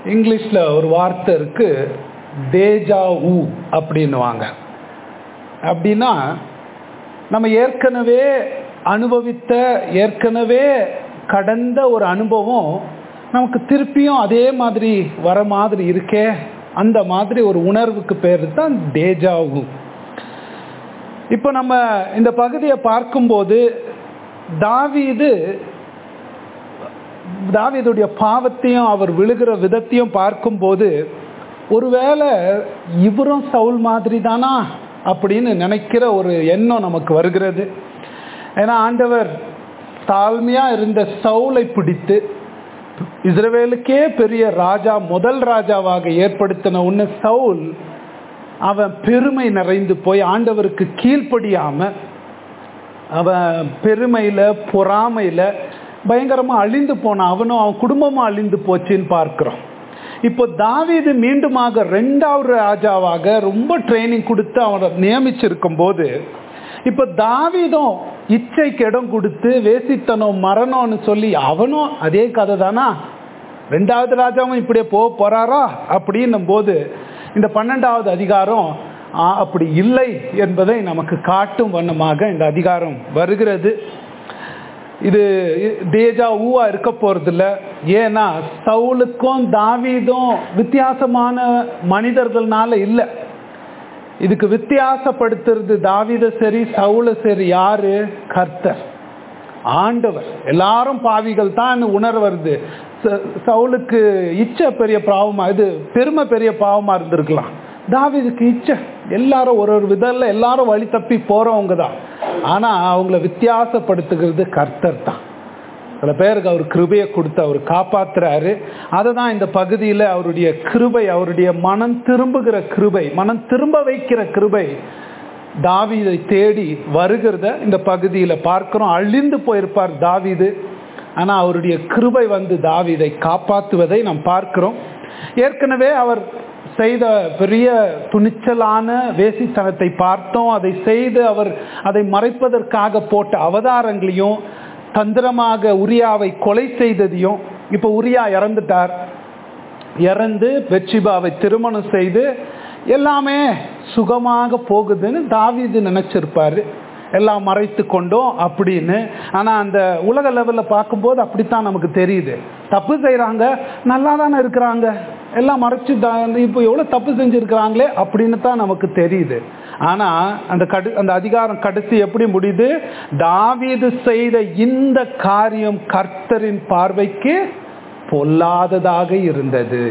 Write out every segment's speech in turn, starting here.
இங்கிலீஷில் ஒரு வார்த்தை இருக்கு தேஜா ஊ அப்படின்னுவாங்க அப்படின்னா நம்ம ஏற்கனவே அனுபவித்த ஏற்கனவே கடந்த ஒரு அனுபவம் நமக்கு திருப்பியும் அதே மாதிரி வர மாதிரி இருக்கே அந்த மாதிரி ஒரு உணர்வுக்கு பேர் தான் தேஜாவு இப்போ நம்ம இந்த பகுதியை பார்க்கும்போது தாவீது தாவீதுடைய பாவத்தையும் அவர் விழுகிற விதத்தையும் பார்க்கும்போது ஒருவேளை இவரும் சவுல் மாதிரி தானா அப்படின்னு நினைக்கிற ஒரு எண்ணம் நமக்கு வருகிறது ஏன்னா ஆண்டவர் தாழ்மையா இருந்த சவுலை பிடித்து இஸ்ரவேலுக்கே பெரிய ராஜா முதல் ராஜாவாக ஏற்படுத்தின உன்ன சவுல் அவன் பெருமை நிறைந்து போய் ஆண்டவருக்கு கீழ்ப்படியாம அவன் பெருமையில பொறாமையில பயங்கரமா அழிந்து போனான் அவனும் அவன் குடும்பமும் அழிந்து போச்சுன்னு பார்க்கிறோம் இப்போ தாவீது மீண்டுமாக ரெண்டாவது ராஜாவாக ரொம்ப ட்ரைனிங் கொடுத்து அவனை நியமிச்சிருக்கும் போது இப்போ தாவீதும் இச்சைக்கு இடம் கொடுத்து வேசித்தனம் மரணம்னு சொல்லி அவனும் அதே கதை தானா ரெண்டாவது ராஜாவும் இப்படியே போக போறாரா அப்படின்னும் போது இந்த பன்னெண்டாவது அதிகாரம் அப்படி இல்லை என்பதை நமக்கு காட்டும் வண்ணமாக இந்த அதிகாரம் வருகிறது இது தேஜா ஊவா இருக்க போறதில்ல ஏன்னா சவுலுக்கும் தாவீதும் வித்தியாசமான மனிதர்கள்னால இல்லை இதுக்கு வித்தியாசப்படுத்துறது தாவீத சரி சவுல சரி யாரு கர்த்தர் ஆண்டவர் எல்லாரும் பாவிகள் தான் உணர வருது சவுலுக்கு இச்சை பெரிய பாவமா இது பெருமை பெரிய பாவமா இருந்திருக்கலாம் தாவிதுக்கு இச்சை எல்லாரும் ஒரு ஒரு விதல்ல எல்லாரும் வழி தப்பி போறவங்க தான் ஆனா அவங்கள வித்தியாசப்படுத்துகிறது கர்த்தர் தான் சில பேருக்கு அவர் கிருபையை கொடுத்து அவர் காப்பாத்துறாரு அதை தான் இந்த பகுதியில் அவருடைய கிருபை அவருடைய மனம் திரும்புகிற கிருபை மனம் திரும்ப வைக்கிற கிருபை தாவீதை தேடி வருகிறத இந்த பகுதியில் பார்க்கிறோம் அழிந்து போயிருப்பார் தாவீது ஆனால் அவருடைய கிருபை வந்து தாவீதை காப்பாற்றுவதை நாம் பார்க்கிறோம் ஏற்கனவே அவர் செய்த பெரிய துணிச்சலான வேசித்தனத்தை பார்த்தோம் அதை செய்து அவர் அதை மறைப்பதற்காக போட்ட அவதாரங்களையும் தந்திரமாக உரியாவை கொலை செய்ததையும் இப்போ உரியா இறந்துட்டார் இறந்து வெற்றிபாவை திருமணம் செய்து எல்லாமே சுகமாக போகுதுன்னு தாவிது நினைச்சிருப்பாரு எல்லாம் மறைத்து கொண்டோம் அப்படின்னு ஆனால் அந்த உலக லெவலில் பார்க்கும்போது அப்படித்தான் நமக்கு தெரியுது தப்பு செய்கிறாங்க நல்லா தானே இருக்கிறாங்க எல்லாம் மறைச்சு இப்போ எவ்வளோ தப்பு செஞ்சுருக்கிறாங்களே அப்படின்னு தான் நமக்கு தெரியுது ஆனால் அந்த கடு அந்த அதிகாரம் கடைசி எப்படி முடியுது தாவீது செய்த இந்த காரியம் கர்த்தரின் பார்வைக்கு பொல்லாததாக இருந்தது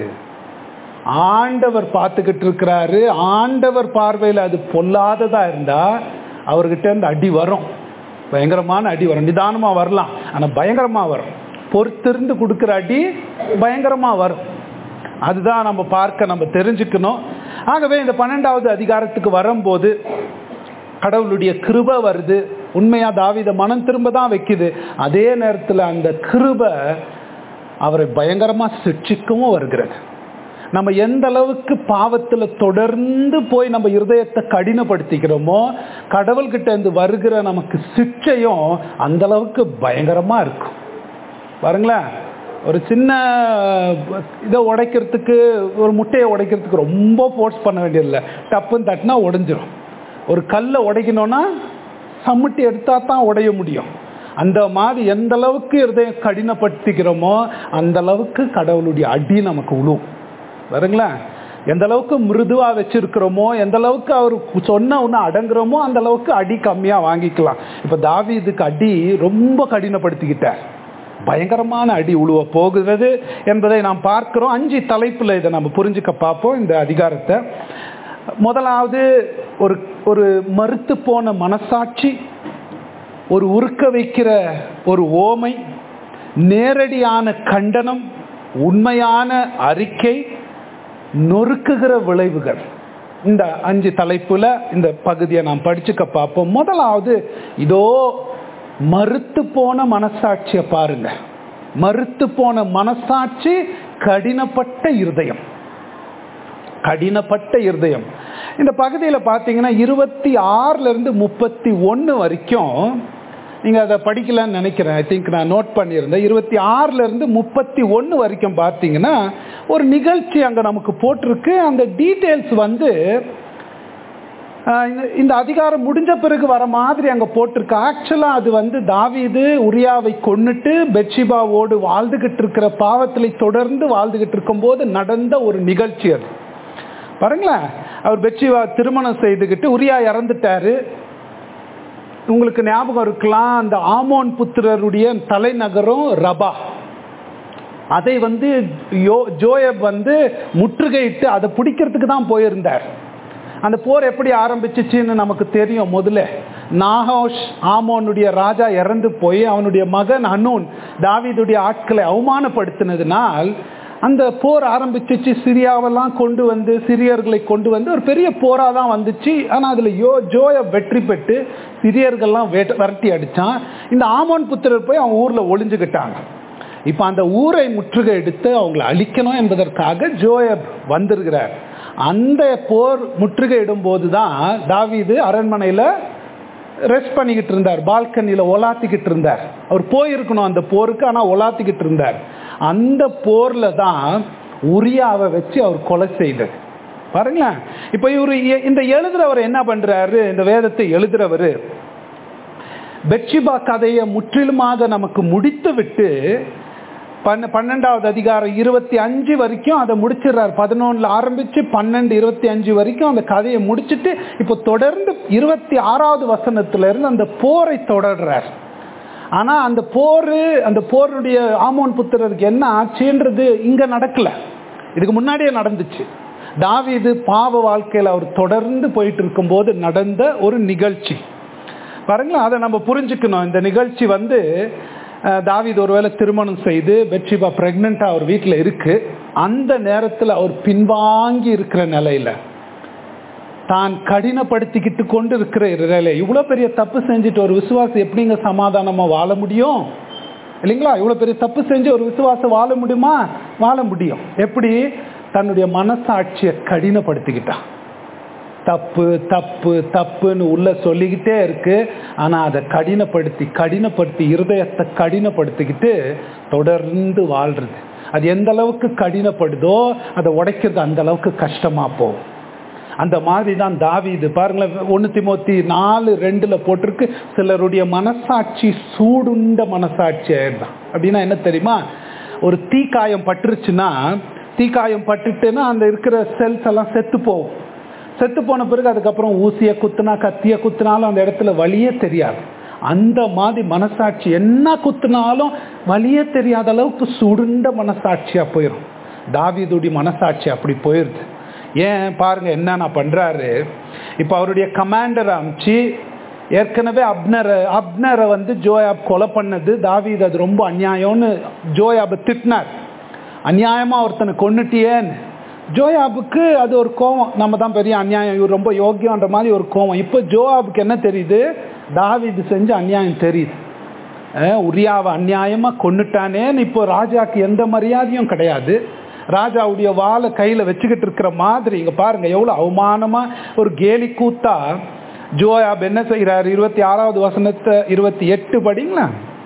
ஆண்டவர் பார்த்துக்கிட்டு இருக்கிறாரு ஆண்டவர் பார்வையில் அது பொல்லாததா இருந்தா அவர்கிட்ட இருந்து அடி வரும் பயங்கரமான அடி வரும் நிதானமாக வரலாம் ஆனால் பயங்கரமாக வரும் பொறுத்திருந்து கொடுக்குற அடி பயங்கரமாக வரும் அதுதான் நம்ம பார்க்க நம்ம தெரிஞ்சுக்கணும் ஆகவே இந்த பன்னெண்டாவது அதிகாரத்துக்கு வரும்போது கடவுளுடைய கிருப வருது உண்மையா தாவித மனம் திரும்ப தான் வைக்குது அதே நேரத்தில் அந்த கிருப அவரை பயங்கரமா சிக்ஷிக்கவும் வருகிறது நம்ம எந்த அளவுக்கு பாவத்தில் தொடர்ந்து போய் நம்ம இருதயத்தை கடினப்படுத்திக்கிறோமோ கடவுள்கிட்ட இருந்து வருகிற நமக்கு சிக்ஷையும் அந்த அளவுக்கு பயங்கரமா இருக்கும் பாருங்களேன் ஒரு சின்ன இதை உடைக்கிறதுக்கு ஒரு முட்டையை உடைக்கிறதுக்கு ரொம்ப ஃபோர்ஸ் பண்ண வேண்டியதில்லை டப்புன்னு தட்டினா உடைஞ்சிரும் ஒரு கல்லை உடைக்கணும்னா சம்மட்டி எடுத்தா தான் உடைய முடியும் அந்த மாதிரி எந்த அளவுக்கு இருதயம் கடினப்படுத்திக்கிறோமோ அந்த அளவுக்கு கடவுளுடைய அடி நமக்கு உழுவும் வருங்களேன் எந்த அளவுக்கு மிருதுவா வச்சிருக்கிறோமோ எந்த அளவுக்கு அவர் சொன்ன ஒன்று அடங்குறோமோ அந்த அளவுக்கு அடி கம்மியா வாங்கிக்கலாம் இப்ப தாவி இதுக்கு அடி ரொம்ப கடினப்படுத்திக்கிட்டார் பயங்கரமான அடி உழுவ போகிறது என்பதை நாம் பார்க்கிறோம் அஞ்சு தலைப்புல இதை நம்ம புரிஞ்சுக்க பார்ப்போம் இந்த அதிகாரத்தை முதலாவது ஒரு ஒரு மறுத்து போன மனசாட்சி ஒரு உருக்க வைக்கிற ஒரு ஓமை நேரடியான கண்டனம் உண்மையான அறிக்கை நொறுக்குகிற விளைவுகள் இந்த அஞ்சு தலைப்புல இந்த பகுதியை நாம் படிச்சுக்க பார்ப்போம் முதலாவது இதோ மறுத்து போன மனசாட்சியை பாருங்க மறுத்து போன மனசாட்சி கடினப்பட்ட இருதயம் கடினப்பட்ட இருதயம் இந்த பகுதியில் பார்த்தீங்கன்னா இருபத்தி ஆறுல இருந்து முப்பத்தி ஒன்று வரைக்கும் நீங்கள் அதை படிக்கலன்னு நினைக்கிறேன் ஐ திங்க் நான் நோட் பண்ணியிருந்தேன் இருபத்தி ஆறுலேருந்து முப்பத்தி ஒன்று வரைக்கும் பார்த்தீங்கன்னா ஒரு நிகழ்ச்சி அங்கே நமக்கு போட்டிருக்கு அந்த டீட்டெயில்ஸ் வந்து ஆஹ் இந்த- இந்த அதிகாரம் முடிஞ்ச பிறகு வர மாதிரி அங்கே போட்டிருக்கு ஆக்சுவலாக அது வந்து தாவீது உரியாவை கொன்னுட்டு பெட்ஷிபாவோடு வாழ்ந்துகிட்டு இருக்கிற பாவத்தில் தொடர்ந்து வாழ்ந்துகிட்டு இருக்கும்போது நடந்த ஒரு நிகழ்ச்சி அது பாருங்களேன் அவர் பெட்ஷிபா திருமணம் செய்துக்கிட்டு உரியா இறந்துட்டாரு உங்களுக்கு ஞாபகம் இருக்கலாம் அந்த ஆமோன் புத்திரருடைய தலைநகரம் ரபா அதை வந்து யோ ஜோயப் வந்து முற்றுகையிட்டு அதை பிடிக்கிறதுக்கு தான் போயிருந்தார் அந்த போர் எப்படி ஆரம்பிச்சிச்சுன்னு நமக்கு தெரியும் முதல்ல நாகோஷ் ஆமோனுடைய ராஜா இறந்து போய் அவனுடைய மகன் அனூன் தாவீதுடைய ஆட்களை அவமானப்படுத்தினதுனால் அந்த போர் ஆரம்பிச்சிச்சு சிரியாவெல்லாம் கொண்டு வந்து சிரியர்களை கொண்டு வந்து ஒரு பெரிய போராக தான் வந்துச்சு ஆனால் அதில் யோ ஜோய வெற்றி பெற்று சிரியர்கள்லாம் வேட்ட விரட்டி அடித்தான் இந்த ஆமோன் புத்திரர் போய் அவன் ஊரில் ஒளிஞ்சுக்கிட்டாங்க இப்போ அந்த ஊரை முற்றுகை எடுத்து அவங்களை அழிக்கணும் என்பதற்காக ஜோயப் வந்திருக்கிறார் அந்த போர் முற்றுகையிடும் போது தான் தாவீது அரண்மனையில் ரெஸ்ட் பண்ணிக்கிட்டு இருந்தார் பால்கனியில் ஒலாத்திக்கிட்டு இருந்தார் அவர் போயிருக்கணும் அந்த போருக்கு ஆனால் ஒலாத்திக்கிட்டு இருந்தார் அந்த போரில் தான் உரியாவை வச்சு அவர் கொலை செய்தது பாருங்களேன் இப்போ இவர் இந்த எழுதுறவர் என்ன பண்றாரு இந்த வேதத்தை எழுதுறவர் பெட்சிபா கதையை முற்றிலுமாக நமக்கு முடித்து விட்டு பன்ன பன்னெண்டாவது அதிகாரம் இருபத்தி அஞ்சு வரைக்கும் அதை முடிச்சிடுறாரு பதினொன்றில் ஆரம்பித்து பன்னெண்டு இருபத்தி அஞ்சு வரைக்கும் அந்த கதையை முடிச்சுட்டு இப்போ தொடர்ந்து இருபத்தி ஆறாவது வசனத்துல இருந்து அந்த போரை தொடர்றார் ஆனால் அந்த போர் அந்த போருடைய ஆமோன் புத்திரருக்கு என்ன ஆச்சுன்றது இங்கே நடக்கல இதுக்கு முன்னாடியே நடந்துச்சு தாவீது பாவ வாழ்க்கையில் அவர் தொடர்ந்து போயிட்டு இருக்கும்போது நடந்த ஒரு நிகழ்ச்சி பாருங்களேன் அதை நம்ம புரிஞ்சுக்கணும் இந்த நிகழ்ச்சி வந்து அஹ், தாவீது ஒருவேளை திருமணம் செய்து பெட்ஷிபா பிரெக்னெண்ட்டாக அவர் வீட்டில் இருக்கு அந்த நேரத்தில் அவர் பின்வாங்கி இருக்கிற நிலையில தான் கடினப்படுத்திக்கிட்டு கொண்டு இருக்கிற நிலையில இவ்வளோ பெரிய தப்பு செஞ்சுட்டு ஒரு விசுவாசம் எப்படிங்க சமாதானமாக வாழ முடியும் இல்லைங்களா இவ்வளோ பெரிய தப்பு செஞ்சு ஒரு விசுவாசம் வாழ முடியுமா வாழ முடியும் எப்படி தன்னுடைய மனசாட்சியை கடினப்படுத்திக்கிட்டான் தப்பு தப்பு தப்புன்னு உள்ள சொல்லிக்கிட்டே இருக்கு ஆனா அதை கடினப்படுத்தி கடினப்படுத்தி இருதயத்தை கடினப்படுத்திக்கிட்டு தொடர்ந்து வாழ்றது அது எந்த அளவுக்கு கடினப்படுதோ அதை உடைக்கிறது அந்த அளவுக்கு கஷ்டமா போகும் அந்த மாதிரி தான் தாவீது பாருங்களேன் ஒன்று திமோத்தி நாலு ரெண்டுல போட்டிருக்கு சிலருடைய மனசாட்சி சூடுண்ட மனசாட்சி ஆயிடுதான் அப்படின்னா என்ன தெரியுமா ஒரு தீக்காயம் பட்டுருச்சுன்னா தீக்காயம் பட்டுட்டுன்னா அந்த இருக்கிற செல்ஸ் எல்லாம் செத்து போகும் செத்து போன பிறகு அதுக்கப்புறம் ஊசியை குத்துனா கத்தியை குத்துனாலும் அந்த இடத்துல வலியே தெரியாது அந்த மாதிரி மனசாட்சி என்ன குத்துனாலும் வலியே தெரியாத அளவுக்கு சுடுண்ட மனசாட்சியா போயிடும் தாவீதுடைய மனசாட்சி அப்படி போயிடுது ஏன் பாருங்க என்னென்ன பண்றாரு இப்போ அவருடைய கமாண்டரை அமிச்சு ஏற்கனவே அப்னரை அப்னரை வந்து ஜோயாப் கொலை பண்ணது தாவீது அது ரொம்ப அநியாயம்னு ஜோயாபை திட்டினார் அநியாயமா ஒருத்தனை கொன்னுட்டியேன்னு ஜோயாபுக்கு அது ஒரு கோவம் நம்ம தான் பெரிய அநியாயம் இவர் ரொம்ப யோக்கியன்ற மாதிரி ஒரு கோவம் இப்போ ஜோயாபுக்கு என்ன தெரியுது தாவீது செஞ்ச அநியாயம் தெரியுது அஹ் உரியாவை அநியாயமா கொன்னுட்டானேன்னு இப்போ ராஜாக்கு எந்த மரியாதையும் கிடையாது ராஜாவுடைய வாளை கையில வச்சுக்கிட்டு இருக்கிற மாதிரி இங்க பாருங்க எவ்வளவு அவமானமா ஒரு கேலி கூத்தா ஜோயாப் என்ன செய்யறாரு இருபத்தி ஆறாவது வசனத்தை இருபத்தி எட்டு படிங்களா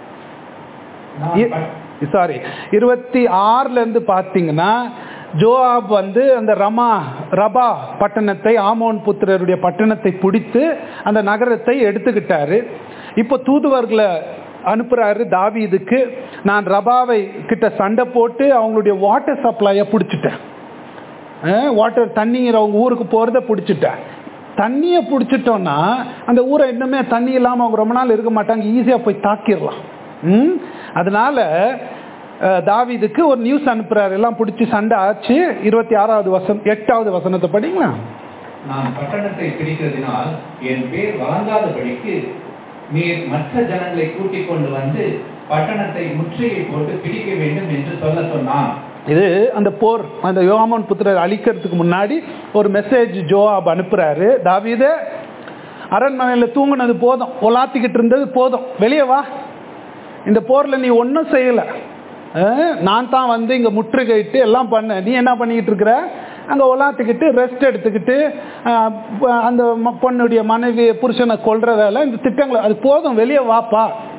சாரி இருபத்தி ஆறுல இருந்து பாத்தீங்கன்னா ஜோஆப் வந்து அந்த ரமா ரபா பட்டணத்தை ஆமோன் புத்திரருடைய பட்டணத்தை பிடித்து அந்த நகரத்தை எடுத்துக்கிட்டாரு இப்போ தூதுவர்களை அனுப்புறாரு தாவீதுக்கு நான் ரபாவை கிட்ட சண்டை போட்டு அவங்களுடைய வாட்டர் சப்ளையை பிடிச்சிட்டேன் வாட்டர் தண்ணீர் அவங்க ஊருக்கு போகிறத பிடிச்சிட்டேன் தண்ணியை பிடிச்சிட்டோன்னா அந்த ஊரை இன்னுமே தண்ணி இல்லாமல் அவங்க ரொம்ப நாள் இருக்க மாட்டாங்க ஈஸியாக போய் தாக்கிடலாம் ம் அதனால அஹ், தாவீதுக்கு ஒரு நியூஸ் அனுப்புறாரு எல்லாம் பிடிச்சி சண்டை ஆச்சு இருபத்தி ஆறாவது வசனம் எட்டாவது வசனத்தை படிங்களா நான் பட்டணத்தை பிடிக்கிறதினால் என் பேர் வழங்காதபடிக்கு நீர் மற்ற ஜனங்களை கூட்டிக் கொண்டு வந்து பட்டணத்தை முற்றுகை போட்டு பிடிக்க வேண்டும் என்று சொல்ல சொன்னான் இது அந்த போர் அந்த யோகாமன் புத்திரர் அழிக்கிறதுக்கு முன்னாடி ஒரு மெசேஜ் ஜோஆப் அனுப்புறாரு தாவீதே அரண்மனையில் தூங்குனது போதும் ஒலாத்திக்கிட்டு இருந்தது போதும் வெளியே வா இந்த போரில் நீ ஒன்றும் செய்யலை நான் தான் வந்து இங்கே முற்றுகையிட்டு எல்லாம் பண்ண நீ என்ன பண்ணிக்கிட்டு இருக்கிற அங்கே ஒலாத்திக்கிட்டு ரெஸ்ட் எடுத்துக்கிட்டு அஹ், ப- அந்த ம- பொண்ணுடைய மனைவி புருஷனை கொல்ற வேலை இந்த திட்டங்களை அது போதும் வெளியே வாப்பா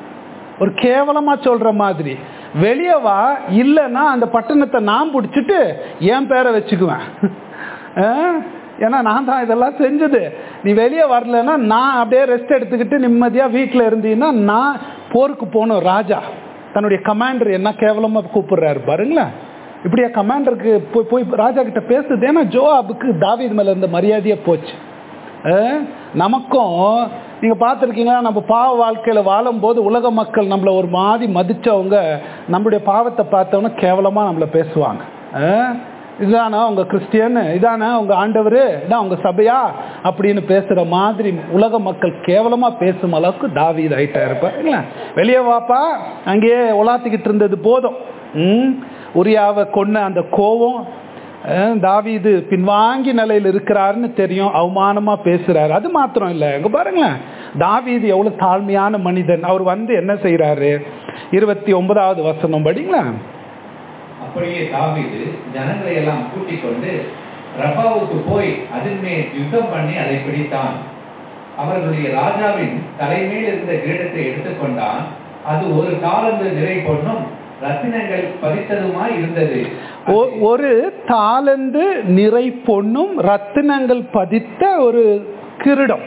ஒரு கேவலமா சொல்ற மாதிரி வெளியே வா இல்லைன்னா அந்த பட்டணத்தை நான் பிடிச்சிட்டு என் பேரை வச்சுக்குவேன் அஹ், ஏன்னா நான் தான் இதெல்லாம் செஞ்சது நீ வெளியே வரலன்னா நான் அப்படியே ரெஸ்ட் எடுத்துக்கிட்டு நிம்மதியாக வீட்டில் இருந்தீங்கன்னா நான் போருக்கு போகணும் ராஜா தன்னுடைய கமாண்டர் என்ன கேவலமாக கூப்பிடுறாரு பாருங்களேன் இப்படியா கமாண்டருக்கு போய் போய் ராஜா கிட்ட பேசுது ஏன்னா ஜோஆபுக்கு தாவீது மேல இருந்த மரியாதையே போச்சு அஹ், நமக்கும் நீங்க பார்த்துருக்கீங்களா நம்ம பாவ வாழ்க்கையில வாழும்போது உலக மக்கள் நம்மள ஒரு மாதிரி மதிச்சவங்க நம்மளுடைய பாவத்தை பார்த்தவொன்னே கேவலமா நம்மள பேசுவாங்க அஹ், இதானா உங்க கிறிஸ்டியன் இதானா உங்க ஆண்டவர் இதான் உங்க சபையா அப்படின்னு பேசுற மாதிரி உலக மக்கள் கேவலமா பேசும் அளவுக்கு தாவீது ஆயிட்டா இருப்பார் இல்ல வெளியே வாப்பா அங்கேயே உலாத்திக்கிட்டு இருந்தது போதும் ம் உரியாவை கொன்ன அந்த கோவம் அஹ், தாவீது பின்வாங்கி நிலையில் இருக்கிறாருன்னு தெரியும் அவமானமா பேசுறாரு அது மாத்திரம் இல்லை இங்க பாருங்களேன் தாவீது எவ்வளவு தாழ்மையான மனிதன் அவர் வந்து என்ன செய்யறாரு இருபத்தி ஒன்பதாவது வசனம் படிங்களா அப்படியே தாவீது ஜனங்களை எல்லாம் கூட்டிக் கொண்டு ரபாவுக்கு போய் அதன் மேல் யுத்தம் பண்ணி அதை பிடித்தான் அவர்களுடைய ராஜாவின் தலைமையில் இருந்த கிரீடத்தை எடுத்துக்கொண்டான் அது ஒரு தாளந்து நிறை பொண்ணும் ரத்தினங்கள் பதித்ததுமாய் இருந்தது ஒ- ஒரு தாளந்து நிறை பொண்ணும் ரத்தினங்கள் பதித்த ஒரு கிரீடம்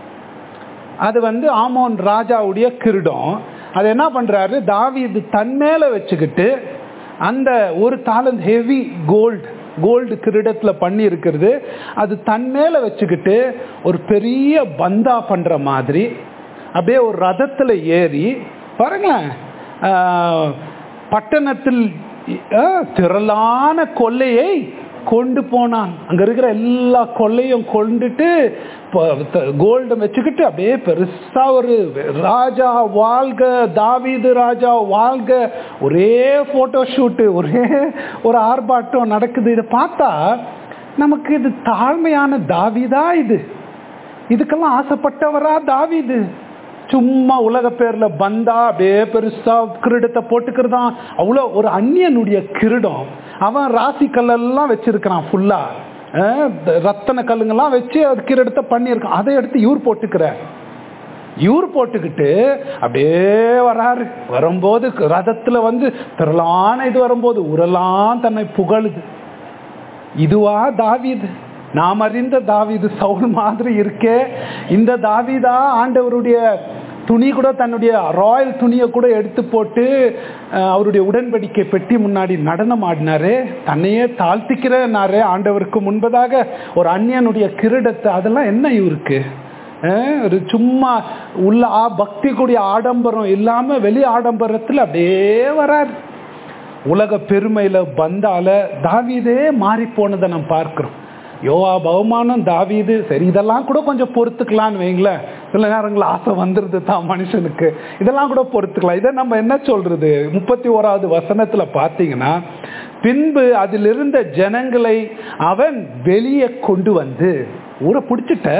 அது வந்து ஆமோன் ராஜாவுடைய கிரீடம் அது என்ன பண்றாரு தாவீது தன் மேல வச்சுக்கிட்டு அந்த ஒரு தாளந்து ஹெவி கோல்டு கோல்டு கிரீடத்துல பண்ணி இருக்கிறது அது தன் மேல வச்சுக்கிட்டு ஒரு பெரிய பந்தா பண்ற மாதிரி அப்படியே ஒரு ரதத்துல ஏறி பாருங்களேன் ஆஹ், பட்டணத்தில் ஆஹ், திரளான கொள்ளையை கொண்டு போனான் அங்க இருக்கிற எல்லா கொள்ளையும் கொண்டுட்டு கோல்டு வச்சுக்கிட்டு அப்படியே பெருசா ஒரு ராஜா வாழ்க தாவீது ராஜா வாழ்க ஒரே போட்டோ ஷூட்டு ஒரே ஒரு ஆர்ப்பாட்டம் நடக்குது இதை பார்த்தா நமக்கு இது தாழ்மையான தாவீதா இது இதுக்கெல்லாம் ஆசைப்பட்டவரா தாவீது சும்மா உலக பேர்ல பந்தா அப்படியே பெருசா கிரீடத்தை போட்டுக்கிறதான் அவ்வளோ ஒரு அந்நியனுடைய கிரீடம் அவன் ராசி கல்லெல்லாம் வச்சிருக்கிறான் ஃபுல்லா ரத்தன கல்லுங்கெல்லாம் வச்சு அது கிரீடத்தை பண்ணியிருக்கான் அதை எடுத்து இவர் போட்டுக்கிறார் இவர் போட்டுக்கிட்டு அப்படியே வராரு வரும்போது ரதத்துல வந்து திரளான இது வரும்போது உரலாம் தன்னை புகழுது இதுவா தாவீது நாம் அறிந்த தாவீது சவுல் மாதிரி இருக்கே இந்த தாவீதா ஆண்டவருடைய துணி கூட தன்னுடைய ராயல் துணியை கூட எடுத்து போட்டு அஹ், அவருடைய உடன்படிக்கை பெட்டி முன்னாடி நடனம் ஆடினாரு தன்னையே தாழ்த்திக்கிறனாரு ஆண்டவருக்கு முன்பதாக ஒரு அந்நியனுடைய கிரீடத்தை அதெல்லாம் என்ன இவருக்கு அஹ், ஒரு சும்மா உள்ள ஆ- பக்தி கூடிய ஆடம்பரம் இல்லாம வெளி ஆடம்பரத்துல அப்படியே வராரு உலக பெருமையில பந்தால தாவீதே மாறி போனதை நம்ம பார்க்கிறோம் யோவா பகுமானம் தாவீது சரி இதெல்லாம் கூட கொஞ்சம் பொறுத்துக்கலாம்னு வைங்களேன் சில நேரங்கள் ஆசை வந்துருது தான் மனுஷனுக்கு இதெல்லாம் கூட பொறுத்துக்கலாம் இதை நம்ம என்ன சொல்றது முப்பத்தி ஓராவது வசனத்துல பார்த்தீங்கன்னா பின்பு அதில் இருந்த ஜனங்களை அவன் வெளியே கொண்டு வந்து ஊரை பிடிச்சிட்ட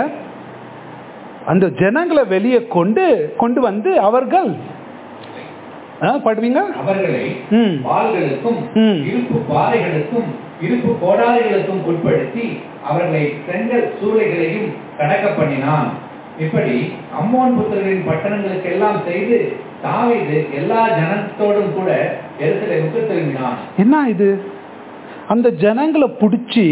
அந்த ஜனங்களை வெளியே கொண்டு கொண்டு வந்து அவர்கள் ஆ, படுவீங்க அவர்களை ம். வாள்களுக்கும் ம். இருப்பு பாறைகளுக்கும் இருப்பு கோடாரிகளுக்கும் உட்படுத்தி அவர்களை செங்கல் சூளைகளையும் கடக்க பண்ணினான் இப்படி அம்மோன் புத்திரரின் பட்டணங்களுக்கெல்லாம் செய்து தாவீது எல்லா ஜனத்தோடும் கூட எருசலேமுக்கு திரும்பினான் என்ன இது அந்த ஜனங்களை பிடிச்சி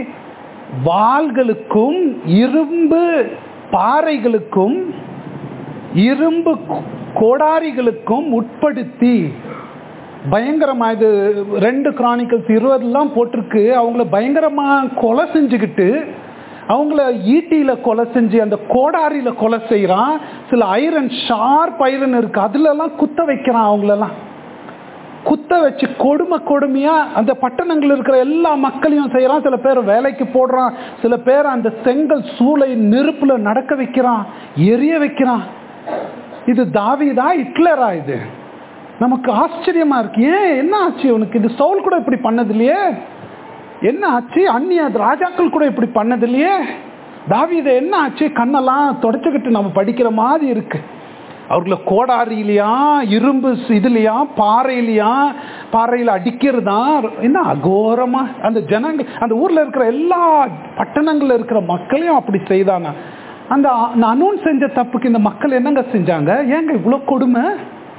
வாள்களுக்கும் இரும்பு பாறைகளுக்கும் இரும்பு கோ- கோடாரிகளுக்கும் உட்படுத்தி பயங்கரமா இது ரெண்டு கிரானிக்கல்ஸ் இருபதுலாம் போட்டிருக்கு அவங்கள பயங்கரமா கொலை செஞ்சுக்கிட்டு அவங்கள ஈட்டியில கொலை செஞ்சு அந்த கோடாரியில கொலை செய்யறான் சில ஐரன் ஷார்ப் ஐரன் இருக்கு அதுல எல்லாம் குத்த வைக்கிறான் அவங்களெல்லாம் குத்த வச்சு கொடுமை கொடுமையா அந்த பட்டணங்கள் இருக்கிற எல்லா மக்களையும் செய்யறான் சில பேர் வேலைக்கு போடுறான் சில பேர் அந்த செங்கல் சூளை நெருப்புல நடக்க வைக்கிறான் எரிய வைக்கிறான் இது தாவீதா ஹிட்லரா இது நமக்கு ஆச்சரியமா இருக்கு ஏன் என்ன ஆச்சு உனக்கு இது சவுல் கூட இப்படி பண்ணது இல்லையே என்ன ஆச்சு அந்நிய ராஜாக்கள் கூட இப்படி பண்ணது இல்லையே தாவீதை என்ன ஆச்சு கண்ணெல்லாம் தொடச்சுக்கிட்டு நம்ம படிக்கிற மாதிரி இருக்கு அவர்களை கோடாரியிலையா இரும்பு இதுலையா பாறையிலையா பாறையில் அடிக்கிறதா என்ன அகோரமா அந்த ஜனங்கள் அந்த ஊர்ல இருக்கிற எல்லா பட்டணங்கள்ல இருக்கிற மக்களையும் அப்படி செய்தானா அந்த அ- அந்த அனௌன்ஸ் செஞ்ச தப்புக்கு இந்த மக்கள் என்னங்க செஞ்சாங்க ஏங்க இவ்வளோ கொடுமை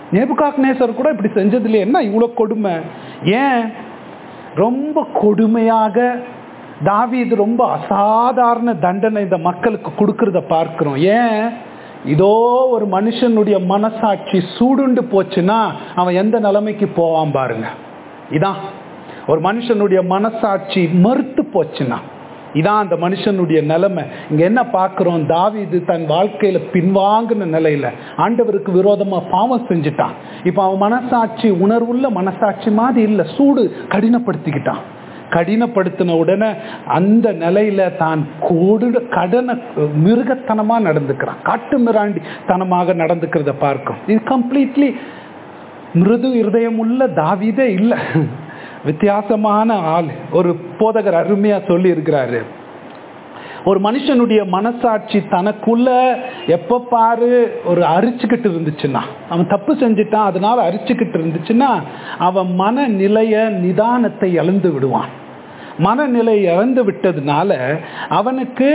நேபுகாக் நேசர் கூட இப்படி செஞ்சதுல என்ன இவ்வளோ கொடுமை ஏன் ரொம்ப கொடுமையாக தாவீது ரொம்ப அசாதாரண தண்டனை இந்த மக்களுக்கு கொடுக்கறத பார்க்கிறோம் ஏன் இதோ ஒரு மனுஷனுடைய மனசாட்சி சூடுண்டு போச்சுன்னா அவன் எந்த நிலைமைக்கு போவான் பாருங்க இதான் ஒரு மனுஷனுடைய மனசாட்சி மறுத்து போச்சுன்னா இதான் அந்த மனுஷனுடைய நிலைமை இங்க என்ன பார்க்கிறோம் தாவீது தன் வாழ்க்கையில பின்வாங்கின நிலையில ஆண்டவருக்கு விரோதமா பாவம் செஞ்சுட்டான் இப்ப அவன் மனசாட்சி உணர்வுள்ள மனசாட்சி மாதிரி இல்லை சூடு கடினப்படுத்திக்கிட்டான் கடினப்படுத்தின உடனே அந்த நிலையில தான் கொடு கடனை மிருகத்தனமா நடந்துக்கிறான் காட்டு மிராண்டி தனமாக நடந்துக்கிறத பார்க்கும் இது கம்ப்ளீட்லி மிருது இருதயம் உள்ள தாவீதே இல்லை வித்தியாசமான ஆள் ஒரு போதகர் அருமையா சொல்லி இருக்கிறாரு ஒரு மனுஷனுடைய மனசாட்சி தனக்குள்ள எப்ப பாரு ஒரு அரிச்சுக்கிட்டு இருந்துச்சுன்னா அவன் தப்பு செஞ்சுட்டான் அதனால அரிச்சுக்கிட்டு இருந்துச்சுன்னா அவன் மனநிலைய நிதானத்தை இழந்து விடுவான் மனநிலை இழந்து விட்டதுனால அவனுக்கு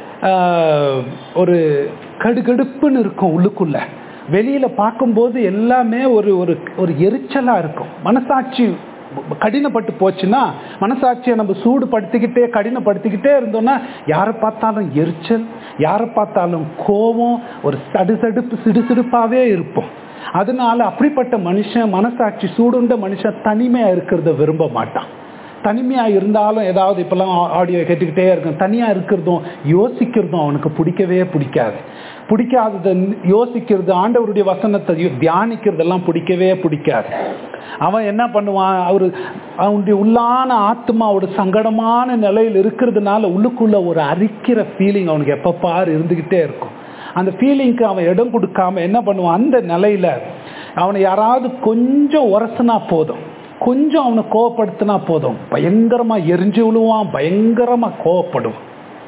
ஆஹ், ஒரு கடுகடுப்புன்னு இருக்கும் உள்ளுக்குள்ள வெளியில பார்க்கும்போது எல்லாமே ஒரு ஒரு ஒரு எரிச்சலா இருக்கும் மனசாட்சி கடினப்பட்டு போச்சுன்னா மனசாட்சியை நம்ம சூடுபடுத்திக்கிட்டே கடினப்படுத்திக்கிட்டே இருந்தோம்னா யாரை பார்த்தாலும் எரிச்சல் யாரை பார்த்தாலும் கோபம் ஒரு சடுசடுப்பு சிடுசிடுப்பாகவே இருப்போம் அதனால அப்படிப்பட்ட மனுஷன் மனசாட்சி சூடுண்ட மனுஷன் தனிமையா இருக்கிறத விரும்ப மாட்டான் தனிமையா இருந்தாலும் ஏதாவது இப்பெல்லாம் ஆடியோ கேட்டுக்கிட்டே இருக்கும் தனியா இருக்கிறதும் யோசிக்கிறதும் அவனுக்கு பிடிக்கவே பிடிக்காது பிடிக்காததை யோசிக்கிறது ஆண்டவருடைய வசனத்தை யோ- தியானிக்கிறதெல்லாம் பிடிக்கவே பிடிக்காது அவன் என்ன பண்ணுவான் அவரு அவனுடைய உள்ளான ஆத்மா ஒரு சங்கடமான நிலையில் இருக்கிறதுனால உள்ளுக்குள்ள ஒரு அரிக்கிற ஃபீலிங் அவனுக்கு எப்ப பாரு இருந்துகிட்டே இருக்கும் அந்த ஃபீலிங்க்கு அவன் இடம் கொடுக்காம என்ன பண்ணுவான் அந்த நிலையில அவனை யாராவது கொஞ்சம் உரசுனா போதும் கொஞ்சம் அவனை கோவப்படுத்தினா போதும் பயங்கரமா எரிஞ்சு விழுவான் பயங்கரமா கோவப்படுவான்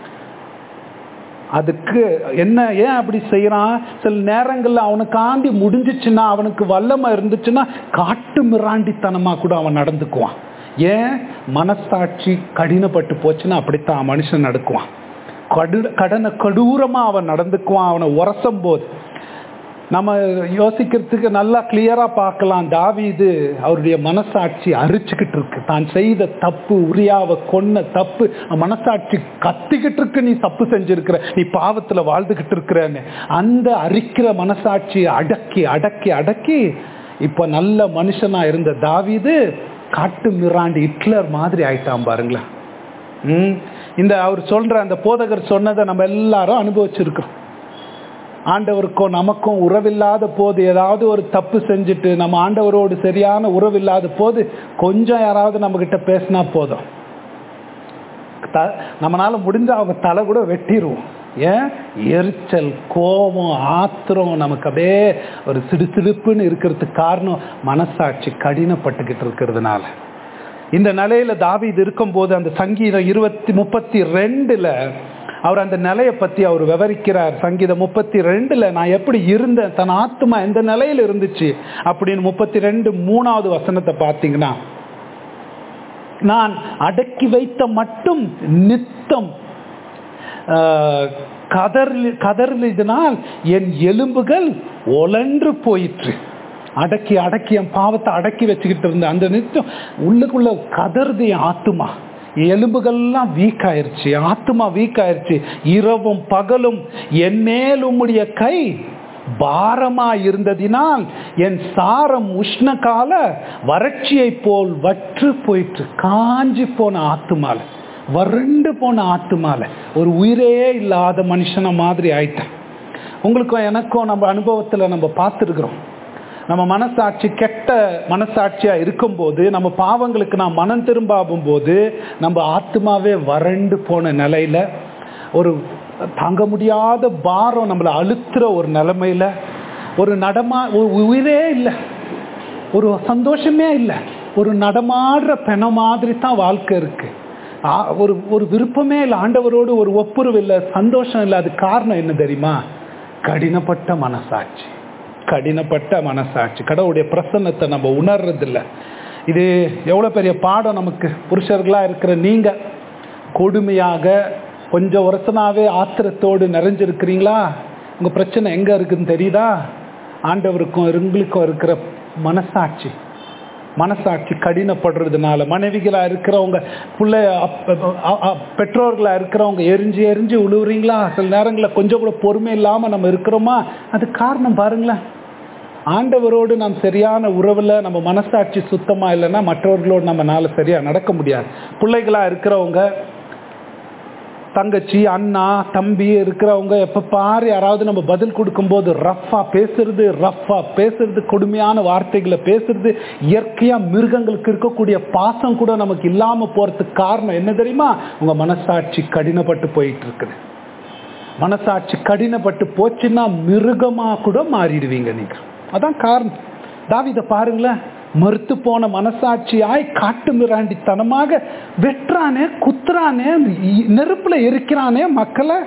அதுக்கு என்ன ஏன் அப்படி செய்யறான் சில நேரங்கள்ல அவனுக்காண்டி முடிஞ்சிச்சுன்னா அவனுக்கு வல்லமை இருந்துச்சுன்னா காட்டு மிராண்டித்தனமா கூட அவன் நடந்துக்குவான் ஏன் மனசாட்சி கடினப்பட்டு போச்சுன்னா அப்படித்தான் மனுஷன் நடக்குவான் கடு கடனை கடூரமா அவன் நடந்துக்குவான் அவனை உரசும் போது நம்ம யோசிக்கிறதுக்கு நல்லா கிளியரா பார்க்கலாம் தாவீது அவருடைய மனசாட்சி அரிச்சுக்கிட்டு இருக்கு தான் செய்த தப்பு உரியாவை கொன்ன தப்பு அவன் மனசாட்சி கத்திக்கிட்டு இருக்கு நீ தப்பு செஞ்சிருக்கிற நீ பாவத்துல வாழ்ந்துகிட்டு இருக்கிறன்னு அந்த அரிக்கிற மனசாட்சியை அடக்கி அடக்கி அடக்கி இப்ப நல்ல மனுஷனா இருந்த தாவீது காட்டு மிராண்டி ஹிட்லர் மாதிரி ஆயிட்டான் பாருங்களேன் ம் இந்த அவர் சொல்ற அந்த போதகர் சொன்னதை நம்ம எல்லாரும் அனுபவிச்சிருக்கிறோம் ஆண்டவருக்கும் நமக்கும் உறவில்லாத போது ஏதாவது ஒரு தப்பு செஞ்சுட்டு நம்ம ஆண்டவரோடு சரியான உறவில்லாத போது கொஞ்சம் யாராவது நம்ம கிட்ட பேசினா போதும் த- நம்மனால முடிஞ்ச அவங்க தலை கூட வெட்டிடுவோம் ஏன் எரிச்சல் கோபம் ஆத்திரம் நமக்கு அப்படியே ஒரு சிடுசிடுப்புன்னு இருக்கிறதுக்கு காரணம் மனசாட்சி கடினப்பட்டுக்கிட்டு இருக்கிறதுனால இந்த நிலையில தாவீது இருக்கும்போது அந்த சங்கீதம் இருபத்தி முப்பத்தி ரெண்டுல அவர் அந்த நிலையை பத்தி அவர் விவரிக்கிறார் சங்கீதம் முப்பத்தி ரெண்டுல நான் எப்படி இருந்தேன் தன் ஆத்மா எந்த நிலையில இருந்துச்சு அப்படின்னு முப்பத்தி ரெண்டு மூணாவது வசனத்தை பார்த்தீங்கன்னா நான் அடக்கி வைத்த மட்டும் நித்தம் ஆஹ், கதறி கதறலினால் என் எலும்புகள் ஒலன்று போயிற்று அடக்கி அடக்கி என் பாவத்தை அடக்கி வச்சுக்கிட்டு இருந்த அந்த நித்தம் உள்ளுக்குள்ள கதறுது என் ஆத்துமா எலும்புகள்லாம் வீக் ஆயிருச்சு ஆத்துமா வீக் ஆயிருச்சு இரவும் பகலும் என் மேல் உம்முடைய கை பாரமா இருந்ததினால் என் சாரம் உஷ்ண கால வறட்சியை போல் வற்று போயிற்று காஞ்சி போன ஆத்துமால வறண்டு போன ஆத்துமால ஒரு உயிரே இல்லாத மனுஷன மாதிரி ஆயிட்டேன் உங்களுக்கும் எனக்கும் நம்ம அனுபவத்துல நம்ம பார்த்துருக்குறோம் நம்ம மனசாட்சி கெட்ட மனசாட்சியா இருக்கும்போது நம்ம பாவங்களுக்கு நாம் மனம் திரும்பாகும் போது நம்ம ஆத்மாவே வறண்டு போன நிலையில ஒரு தாங்க முடியாத பாரம் நம்மளை அழுத்துற ஒரு நிலைமையில ஒரு நடமா ஒரு உயிரே இல்லை ஒரு சந்தோஷமே இல்லை ஒரு நடமாடுற பெண மாதிரி தான் வாழ்க்கை இருக்கு ஆ- ஒரு ஒரு விருப்பமே இல்லை ஆண்டவரோடு ஒரு ஒப்புரவு இல்லை சந்தோஷம் இல்லை அது காரணம் என்ன தெரியுமா கடினப்பட்ட மனசாட்சி கடினப்பட்ட மனசாட்சி கடவுளுடைய பிரசன்னத்தை நம்ம உணர்றதில்ல இது எவ்வளோ பெரிய பாடம் நமக்கு புருஷர்களா இருக்கிற நீங்க கொடுமையாக கொஞ்சம் வருஷமாவே ஆத்திரத்தோடு நிறைஞ்சிருக்கிறீங்களா உங்க பிரச்சனை எங்க இருக்குன்னு தெரியுதா ஆண்டவருக்கும் எங்களுக்கும் இருக்கிற மனசாட்சி மனசாட்சி கடினப்படுறதுனால மனைவிகளா இருக்கிறவங்க பிள்ளை பெற்றோர்களா இருக்கிறவங்க எரிஞ்சு எரிஞ்சு உழுவுறீங்களா சில நேரங்களில் கொஞ்சம் கூட பொறுமை இல்லாம நம்ம இருக்கிறோமா அது காரணம் பாருங்களேன் ஆண்டவரோடு நாம் சரியான உறவில் நம்ம மனசாட்சி சுத்தமா இல்லைன்னா மற்றவர்களோடு நம்மனால சரியா நடக்க முடியாது பிள்ளைகளா இருக்கிறவங்க தங்கச்சி அண்ணா தம்பி இருக்கிறவங்க எப்ப பாரு யாராவது நம்ம பதில் கொடுக்கும்போது ரஃபா பேசுறது ரஃபா பேசுறது கொடுமையான வார்த்தைகளை பேசுறது இயற்கையா மிருகங்களுக்கு இருக்கக்கூடிய பாசம் கூட நமக்கு இல்லாம போறதுக்கு காரணம் என்ன தெரியுமா உங்க மனசாட்சி கடினப்பட்டு போயிட்டு இருக்குது மனசாட்சி கடினப்பட்டு போச்சுன்னா மிருகமா கூட மாறிடுவீங்க நீங்க அதான் காரணம் தாவித பாருங்களேன் மறுத்து போன மனசாட்சியாய் காட்டு மிராண்டித்தனமாக வெட்டுறானே குத்துறானே நெருப்புல எரிக்கிறானே மக்களை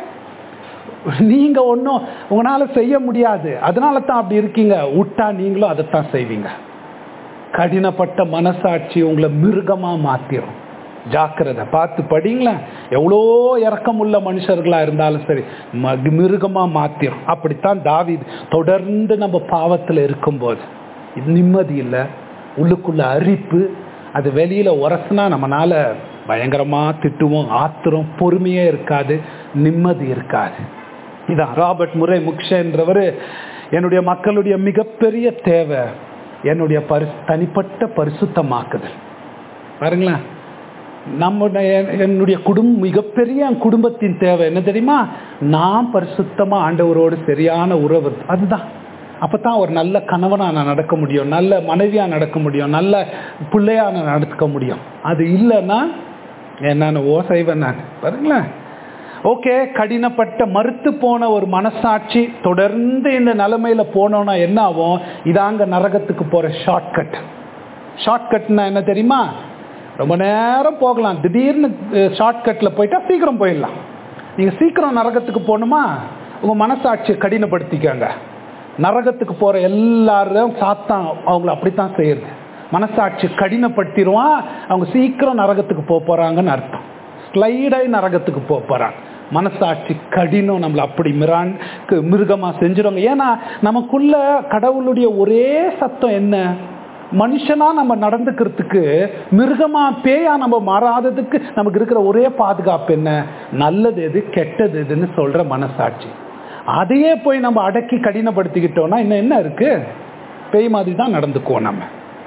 நீங்க ஒன்றும் உங்களால செய்ய முடியாது அதனால தான் அப்படி இருக்கீங்க விட்டா நீங்களும் அதைத்தான் செய்வீங்க கடினப்பட்ட மனசாட்சி உங்களை மிருகமா மாத்திரும் ஜாக்கிரதை பார்த்து படிங்களேன் எவ்வளோ இறக்கமுள்ள மனுஷர்களா இருந்தாலும் சரி மிருகமா மாத்திரும் அப்படித்தான் தாவிது தொடர்ந்து நம்ம பாவத்தில் இருக்கும்போது இது நிம்மதி இல்லை உள்ளுக்குள்ள அரிப்பு அது வெளியில உரசுனா நம்மனால பயங்கரமா திட்டுவோம் ஆத்திரம் பொறுமையே இருக்காது நிம்மதி இருக்காது இதான் ராபர்ட் முறை முக்ஷன்றவர் என்னுடைய மக்களுடைய மிகப்பெரிய தேவை என்னுடைய பரிசு தனிப்பட்ட பரிசுத்தமாக்குதல் பாருங்களேன் நம்முடைய என்னுடைய குடும்பம் மிகப்பெரிய குடும்பத்தின் தேவை என்ன தெரியுமா நான் பரிசுத்தமா ஆண்டவரோடு சரியான உறவு அதுதான் அப்பதான் ஒரு நல்ல கணவனா நான் நடக்க முடியும் நல்ல மனைவியா நடக்க முடியும் நல்ல பிள்ளையா நான் நடக்க முடியும் அது இல்லைன்னா என்னன்னு ஓ செய்வேன் நான் பாருங்களேன் ஓகே கடினப்பட்ட மறுத்து போன ஒரு மனசாட்சி தொடர்ந்து இந்த நிலைமையில போனோம்னா என்ன ஆகும் இதாங்க நரகத்துக்கு போற ஷார்ட்கட் ஷார்ட்கட்னா என்ன தெரியுமா ரொம்ப நேரம் போகலாம் திடீர்னு ஷார்ட்கட்ல போயிட்டா சீக்கிரம் போயிடலாம் நீங்க சீக்கிரம் நரகத்துக்கு போகணுமா உங்க மனசாட்சியை கடினப்படுத்திக்கங்க நரகத்துக்கு போற எல்லாரும் சாத்தான் அவங்கள அப்படித்தான் செய்யுது மனசாட்சி கடினப்படுத்திடுவான் அவங்க சீக்கிரம் நரகத்துக்கு போக போறாங்கன்னு அர்த்தம் ஸ்லைடாய் நரகத்துக்கு போக போறாங்க மனசாட்சி கடினம் நம்மளை அப்படி மிரான் மிருகமா செஞ்சிருவாங்க ஏன்னா நமக்குள்ள கடவுளுடைய ஒரே சத்தம் என்ன மனுஷனா நம்ம நடந்துக்கிறதுக்கு மிருகமா பேயா நம்ம மாறாததுக்கு நமக்கு இருக்கிற ஒரே பாதுகாப்பு என்ன நல்லது எது கெட்டது எதுன்னு சொல்ற மனசாட்சி அதையே போய் நம்ம அடக்கி கடினப்படுத்திக்கிட்டோம்னா இன்னும் என்ன இருக்கு பேய் மாதிரி தான் நடந்துக்குவோம் நம்ம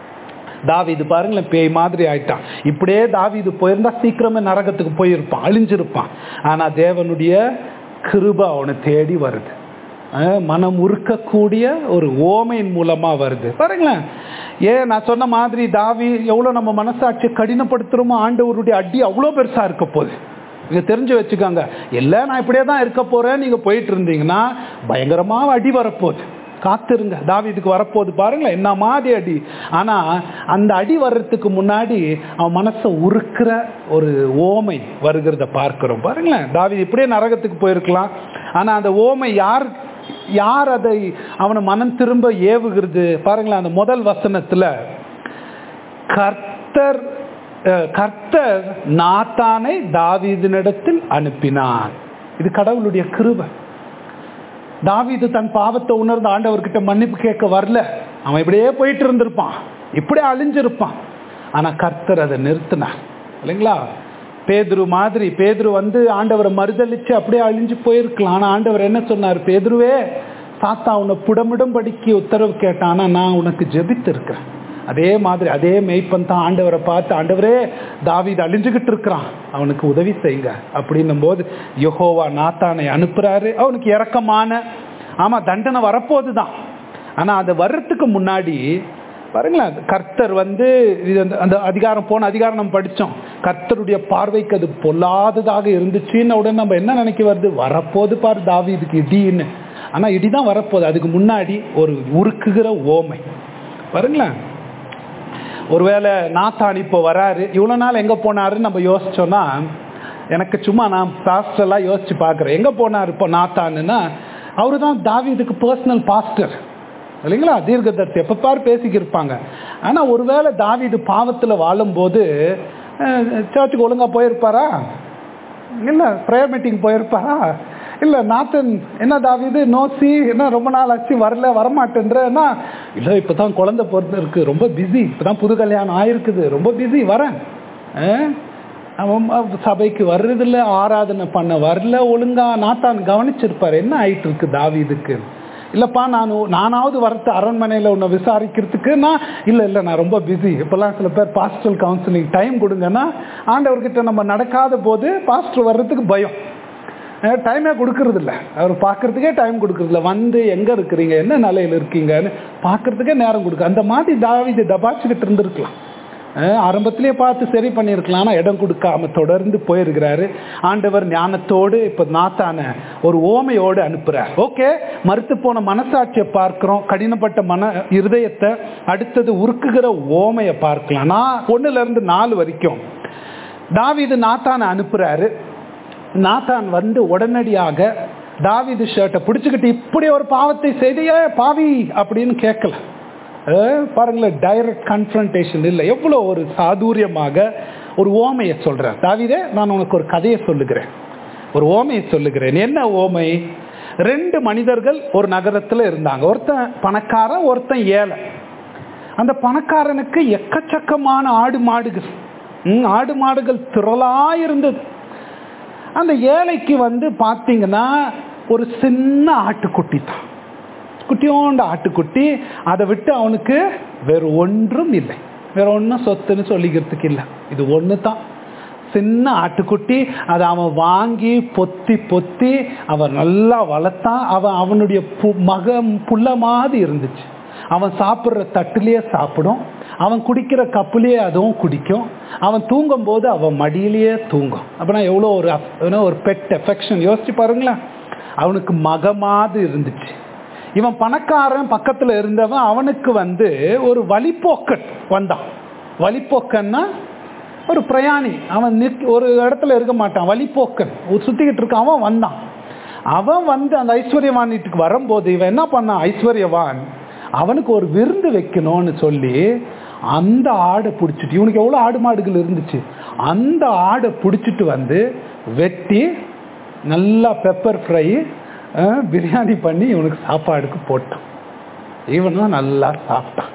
தாவிது பாருங்களேன் பேய் மாதிரி ஆயிட்டான் இப்படியே தாவிது போயிருந்தா சீக்கிரமே நரகத்துக்கு போயிருப்பான் அழிஞ்சிருப்பான் ஆனா தேவனுடைய கிருப அவனை தேடி வருது மனம் உருக்கக்கூடிய ஒரு ஓமையின் மூலமா வருது பாருங்களேன் ஏன் நான் சொன்ன மாதிரி தாவி எவ்வளவு நம்ம மனசாட்சி கடினப்படுத்துறோமோ ஆண்டவருடைய அடி அவ்வளோ பெருசா இருக்க போகுது நீங்க தெரிஞ்சு வச்சுக்கோங்க இல்லை நான் இப்படியே தான் இருக்க போறேன் நீங்க போயிட்டு இருந்தீங்கன்னா பயங்கரமா அடி வரப்போகுது காத்திருங்க தாவிதுக்கு வரப்போகுது பாருங்களேன் என்ன மாதிரி அடி ஆனா அந்த அடி வர்றதுக்கு முன்னாடி அவன் மனசை உருக்குற ஒரு ஓமை வருகிறத பார்க்கிறோம் பாருங்களேன் தாவி இப்படியே நரகத்துக்கு போயிருக்கலாம் ஆனா அந்த ஓமை யார் யார் அதை அவனை மனம் திரும்ப ஏவுகிறது பாருங்களேன் அந்த முதல் வசனத்துல கர்த்தர் கர்த்தர் நாத்தானை தாவீதினிடத்தில் அனுப்பினான் இது கடவுளுடைய கிருபை தாவீது தன் பாவத்தை உணர்ந்த ஆண்டவர்கிட்ட மன்னிப்பு கேட்க வரல அவன் இப்படியே போயிட்டு இருந்திருப்பான் இப்படியே அழிஞ்சிருப்பான் ஆனா கர்த்தர் அதை நிறுத்தினார் இல்லைங்களா பேதுரு மாதிரி பேதுரு வந்து ஆண்டவரை மறுதளிச்சு அப்படியே அழிஞ்சு போயிருக்கலாம் ஆனா ஆண்டவர் என்ன சொன்னார் பேதுருவே சாத்தா உன்னை புடமிடம் படிக்க உத்தரவு கேட்டான் ஆனா நான் உனக்கு ஜெபித்து இருக்கிறேன் அதே மாதிரி அதே மெய்ப்பன் தான் ஆண்டவரை பார்த்து ஆண்டவரே தாவிது அழிஞ்சுக்கிட்டு இருக்கிறான் அவனுக்கு உதவி செய்யுங்க அப்படின்னும் போது யொஹோவா நாத்தானை அனுப்புறாரு அவனுக்கு இறக்கமான ஆமா தண்டனை வரப்போகுது தான் ஆனா அது வர்றதுக்கு முன்னாடி பாருங்களேன் கர்த்தர் வந்து இது அந்த அந்த அதிகாரம் போன அதிகாரம் நம்ம படித்தோம் கர்த்தருடைய பார்வைக்கு அது பொல்லாததாக இருந்துச்சுன்னு உடனே நம்ம என்ன நினைக்க வருது வரப்போது பார் தாவி இதுக்கு இடின்னு ஆனால் இடி தான் வரப்போகுது அதுக்கு முன்னாடி ஒரு உருக்குகிற ஓமை பாருங்களேன் ஒருவேளை நாத்தான் இப்போ வராரு இவ்வளோ நாள் எங்கே போனாருன்னு நம்ம யோசிச்சோன்னா எனக்கு சும்மா நான் பாஸ்டர்லாம் யோசிச்சு பார்க்குறேன் எங்கே போனார் இப்போ நாத்தானுன்னா அவரு தான் தாவிதுக்கு பர்சனல் பாஸ்டர் இல்லைங்களா தீர்க்கதர்த்தி எப்போ பார் பேசிக்கிருப்பாங்க ஆனால் ஒருவேளை தாவிது பாவத்தில் வாழும்போது சர்ச்சுக்கு ஒழுங்காக போயிருப்பாரா இல்லை ப்ரேயர் மீட்டிங் போயிருப்பாரா இல்ல நாத்தன் என்ன தாவிது நோசி என்ன ரொம்ப நாள் ஆச்சு வரல வரமாட்டேன்றன்னா இல்ல இப்பதான் குழந்தை பிறந்து இருக்கு ரொம்ப பிஸி இப்பதான் புது கல்யாணம் ஆயிருக்குது ரொம்ப பிஸி வரேன் ஆ? அவன் ம- சபைக்கு வர்றதில்ல ஆராதனை பண்ண வரல ஒழுங்கா நாத்தான் கவனிச்சிருப்பாரு என்ன ஆயிட்டு இருக்கு தாவீதுக்கு இல்லப்பா நான் நானாவது வரத்து அரண்மனையில் உன்னை விசாரிக்கிறதுக்கு நான் இல்லை இல்லை நான் ரொம்ப பிஸி இப்போல்லாம் சில பேர் பாஸ்டல் கவுன்சிலிங் டைம் கொடுங்கன்னா ஆண்டவர்கிட்ட நம்ம நடக்காத போது பாஸ்டர் வர்றதுக்கு பயம் டைமே கொடுக்கறது இல்ல அவர் பார்க்கறதுக்கே டைம் கொடுக்கறது இல்ல வந்து எங்க இருக்கிறீங்க என்ன நிலையில இருக்கீங்கன்னு பார்க்கறதுக்கே நேரம் கொடுக்க அந்த மாதிரி தாவிது தபாச்சுக்கிட்டு இருந்திருக்கலாம் அஹ் ஆரம்பத்திலேயே பார்த்து சரி பண்ணியிருக்கலாம் ஆனால் இடம் கொடுக்காம தொடர்ந்து போயிருக்கிறாரு ஆண்டவர் ஞானத்தோடு இப்போ நாத்தான ஒரு ஓமையோடு அனுப்புறார் ஓகே மறுத்து போன மனசாட்சியை பார்க்கிறோம் கடினப்பட்ட மன இருதயத்தை அடுத்தது உருக்குகிற ஓமையை பார்க்கலாம் நான் ஒண்ணுல இருந்து நாலு வரைக்கும் தாவீது நாத்தானை அனுப்புறாரு நாத்தான் வந்து உடனடியாக தாவீது ஷர்ட்டை பிடிச்சுக்கிட்டு இப்படி ஒரு பாவத்தை செய்தியே பாவி அப்படின்னு கேட்கல அஹ் பாருங்களேன் டைரக்ட் கன்ஃபரன்டேஷன் இல்லை எவ்வளோ ஒரு சாதுரியமாக ஒரு ஓமையை சொல்றேன் தாவீதே நான் உனக்கு ஒரு கதையை சொல்லுகிறேன் ஒரு ஓமையை சொல்லுகிறேன் என்ன ஓமை ரெண்டு மனிதர்கள் ஒரு நகரத்தில் இருந்தாங்க ஒருத்தன் பணக்காரன் ஒருத்தன் ஏழை அந்த பணக்காரனுக்கு எக்கச்சக்கமான ஆடு மாடுகள் ம், ஆடு மாடுகள் திரளா இருந்தது அந்த ஏழைக்கு வந்து பார்த்தீங்கன்னா ஒரு சின்ன ஆட்டுக்குட்டி தான் குட்டியோண்ட ஆட்டுக்குட்டி அதை விட்டு அவனுக்கு வேறு ஒன்றும் இல்லை வேற ஒன்றும் சொத்துன்னு சொல்லிக்கிறதுக்கு இல்லை இது ஒன்று தான் சின்ன ஆட்டுக்குட்டி அதை அவன் வாங்கி பொத்தி பொத்தி அவன் நல்லா வளர்த்தான் அவன் அவனுடைய பு மகம் புள்ள மாதிரி இருந்துச்சு அவன் சாப்பிட்ற தட்டுலேயே சாப்பிடும் அவன் குடிக்கிற கப்புலேயே அதுவும் குடிக்கும் அவன் தூங்கும் போது அவன் மடியிலேயே தூங்கும் அப்படின்னா எவ்வளோ ஒரு அப்- என்ன ஒரு பெட் எஃபெக்ஷன் யோசிச்சு பாருங்களேன் அவனுக்கு மகமாது இருந்துச்சு இவன் பணக்காரன் பக்கத்தில் இருந்தவன் அவனுக்கு வந்து ஒரு வழிப்போக்கன் வந்தான் வழிப்போக்கன்னா ஒரு பிரயாணி அவன் நிற்க ஒரு இடத்துல இருக்க மாட்டான் வழிப்போக்கன் ஒரு சுத்திக்கிட்டு இருக்கான் அவன் வந்தான் அவன் வந்து அந்த ஐஸ்வர்யவான் வீட்டுக்கு வரும்போது இவன் என்ன பண்ணான் ஐஸ்வர்யவான் அவனுக்கு ஒரு விருந்து வைக்கணும்னு சொல்லி அந்த ஆடை பிடிச்சிட்டு இவனுக்கு எவ்வளோ ஆடு மாடுகள் இருந்துச்சு அந்த ஆடை பிடிச்சிட்டு வந்து வெட்டி நல்லா பெப்பர் ஃப்ரை பிரியாணி பண்ணி இவனுக்கு சாப்பாடுக்கு போட்டான் இவனும் நல்லா சாப்பிட்டான்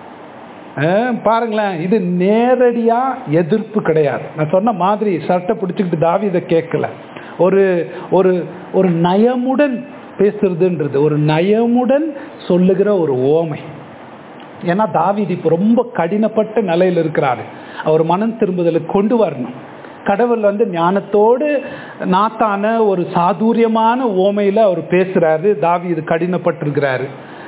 அஹ் பாருங்களேன் இது நேரடியா எதிர்ப்பு கிடையாது நான் சொன்ன மாதிரி சட்டை பிடிச்சிக்கிட்டு தாவி இதை கேட்கல ஒரு ஒரு ஒரு நயமுடன் பேசுறதுன்றது ஒரு நயமுடன் சொல்லுகிற ஒரு ஓமை ஏன்னா தாவீது இப்போ ரொம்ப கடினப்பட்ட நிலையில் இருக்கிறாரு அவர் மனம் திரும்புதலுக்கு கொண்டு வரணும் கடவுள் வந்து ஞானத்தோடு நாத்தான ஒரு சாதுரியமான ஓமையில் அவர் பேசுறாரு தாவீது கடினப்பட்டிருக்கிறாரு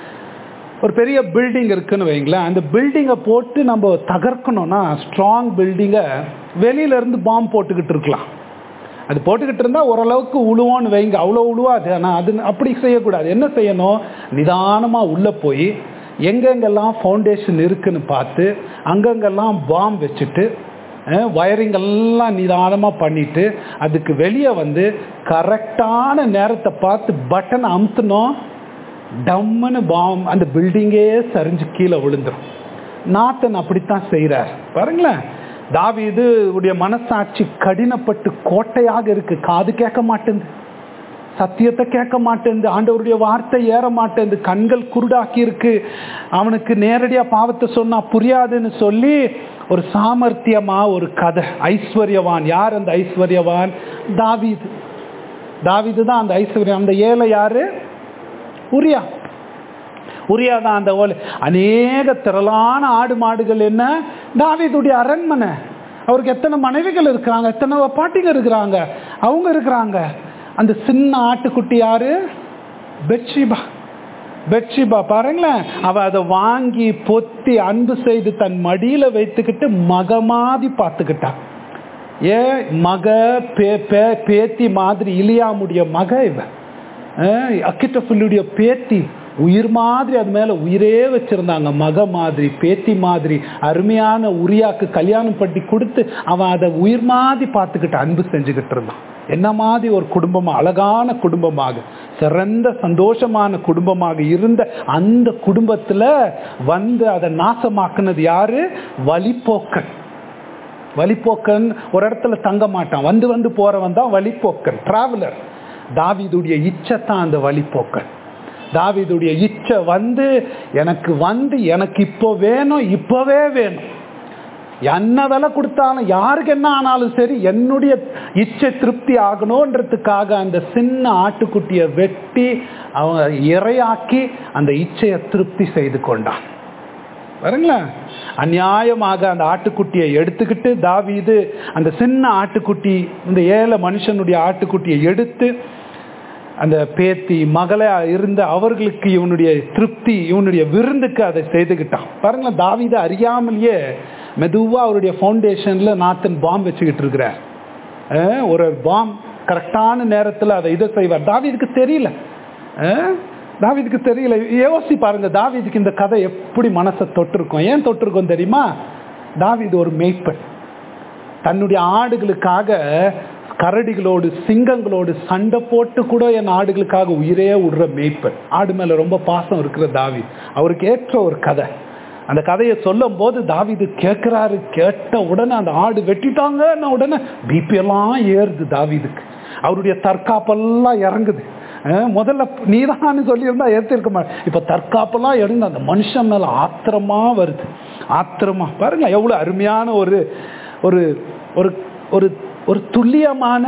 ஒரு பெரிய பில்டிங் இருக்குன்னு வைங்களேன் அந்த பில்டிங்கை போட்டு நம்ம தகர்க்கணும்னா ஸ்ட்ராங் பில்டிங்கை வெளியில இருந்து பாம்பு போட்டுக்கிட்டு இருக்கலாம் அது போட்டுக்கிட்டு இருந்தா ஓரளவுக்கு உழுவோன்னு வைங்க அவ்வளோ உழுவாது ஆனால் அது அப்படி செய்யக்கூடாது என்ன செய்யணும் நிதானமாக உள்ளே போய் எங்கெங்கெல்லாம் ஃபவுண்டேஷன் இருக்குன்னு பார்த்து அங்கங்கெல்லாம் பாம் வச்சுட்டு வயரிங் எல்லாம் நிதானமாக பண்ணிட்டு அதுக்கு வெளியே வந்து கரெக்டான நேரத்தை பார்த்து பட்டன் அமுத்தணும் டம்முன்னு பாம் அந்த பில்டிங்கே சரிஞ்சு கீழே விழுந்துரும் நாத்தன் அப்படித்தான் செய்கிறார் பாருங்களேன் தாவீது உடைய மனசாட்சி கடினப்பட்டு கோட்டையாக இருக்கு காது கேட்க மாட்டேங்குது சத்தியத்தை கேட்க மாட்டேங்குது ஆண்டவருடைய வார்த்தை ஏற மாட்டேங்குது கண்கள் குருடாக்கி இருக்கு அவனுக்கு நேரடியா பாவத்தை சொன்னா புரியாதுன்னு சொல்லி ஒரு சாமர்த்தியமா ஒரு கதை ஐஸ்வர்யவான் யார் அந்த ஐஸ்வர்யவான் தாவீது தாவீது தான் அந்த ஐஸ்வர்யம் அந்த ஏழை யாரு உரியா உரியா தான் அந்த ஓலை அநேக திரளான ஆடு மாடுகள் என்ன தாவீதுடைய அரண்மனை அவருக்கு எத்தனை மனைவிகள் இருக்கிறாங்க எத்தனை பாட்டிங்க இருக்கிறாங்க அவங்க இருக்கிறாங்க அந்த சின்ன ஆட்டுக்குட்டி யாரு பெட்ஷிபா பெட்ஷிபா பாருங்களேன் அவ அதை வாங்கி பொத்தி அன்பு செய்து தன் மடியில வைத்துக்கிட்டு மகமாதி பார்த்துக்கிட்டான் ஏ மக பே பே பேத்தி மாதிரி இலியாமுடைய மக இவ அக்கிட்டஃபுல்லுடைய பேத்தி உயிர் மாதிரி அது மேல உயிரே வச்சிருந்தாங்க மக மாதிரி பேத்தி மாதிரி அருமையான உரியாக்கு கல்யாணம் பண்ணி கொடுத்து அவன் அதை உயிர் மாதிரி பார்த்துக்கிட்டு அன்பு செஞ்சுக்கிட்டு இருந்தான் என்ன மாதிரி ஒரு குடும்பமா அழகான குடும்பமாக சிறந்த சந்தோஷமான குடும்பமாக இருந்த அந்த குடும்பத்துல வந்து அதை நாசமாக்குனது யாரு வழிப்போக்கன் வழிப்போக்கன் ஒரு இடத்துல தங்க மாட்டான் வந்து வந்து போறவன் தான் வழிப்போக்கன் டிராவலர் தாவீதுடைய இச்சை தான் அந்த வழிப்போக்கன் தாவீதுடைய இச்சை வந்து எனக்கு வந்து எனக்கு இப்போ வேணும் இப்போவே வேணும் என்ன விலை கொடுத்தாலும் யாருக்கு என்ன ஆனாலும் சரி என்னுடைய இச்சை திருப்தி ஆகணுன்றதுக்காக அந்த சின்ன ஆட்டுக்குட்டியை வெட்டி அவன் இரையாக்கி அந்த இச்சையை திருப்தி செய்து கொண்டான் பாருங்களேன் அநியாயமாக அந்த ஆட்டுக்குட்டியை எடுத்துக்கிட்டு தாவீது அந்த சின்ன ஆட்டுக்குட்டி இந்த ஏழை மனுஷனுடைய ஆட்டுக்குட்டியை எடுத்து அந்த பேத்தி மகளா இருந்த அவர்களுக்கு இவனுடைய திருப்தி இவனுடைய விருந்துக்கு அதை செய்துக்கிட்டான் பாருங்களேன் தாவீது அறியாமலேயே மெதுவா அவருடைய ஃபவுண்டேஷன்ல நாத்தன் பாம் வச்சுக்கிட்டு இருக்கிறார் அஹ் ஒரு பாம் கரெக்டான நேரத்தில் அதை இதை செய்வார் தாவீதுக்கு தெரியல அஹ் தாவீதுக்கு தெரியல யோசி பாருங்க தாவீதுக்கு இந்த கதை எப்படி மனசை தொட்டிருக்கும் ஏன் தொட்டிருக்கும் தெரியுமா தாவீது ஒரு மேய்ப்பன் தன்னுடைய ஆடுகளுக்காக கரடிகளோடு சிங்கங்களோடு சண்டை போட்டு கூட என் ஆடுகளுக்காக உயிரே விடுற மேய்ப்பன் ஆடு மேல ரொம்ப பாசம் இருக்கிற தாவி அவருக்கு ஏற்ற ஒரு கதை அந்த கதையை சொல்லும் போது தாவிது கேட்கிறாரு கேட்ட உடனே அந்த ஆடு வெட்டிட்டாங்கன்ன உடனே பிபி எல்லாம் ஏறுது தாவிதுக்கு அவருடைய தற்காப்பெல்லாம் இறங்குது அஹ் முதல்ல நீதான்னு சொல்லியிருந்தா ஏற்றிருக்க மாட்டேன் இப்போ தற்காப்பெல்லாம் இறந்து அந்த மனுஷன் மேல ஆத்திரமா வருது ஆத்திரமா பாருங்க எவ்வளவு அருமையான ஒரு ஒரு ஒரு ஒரு ஒரு துல்லியமான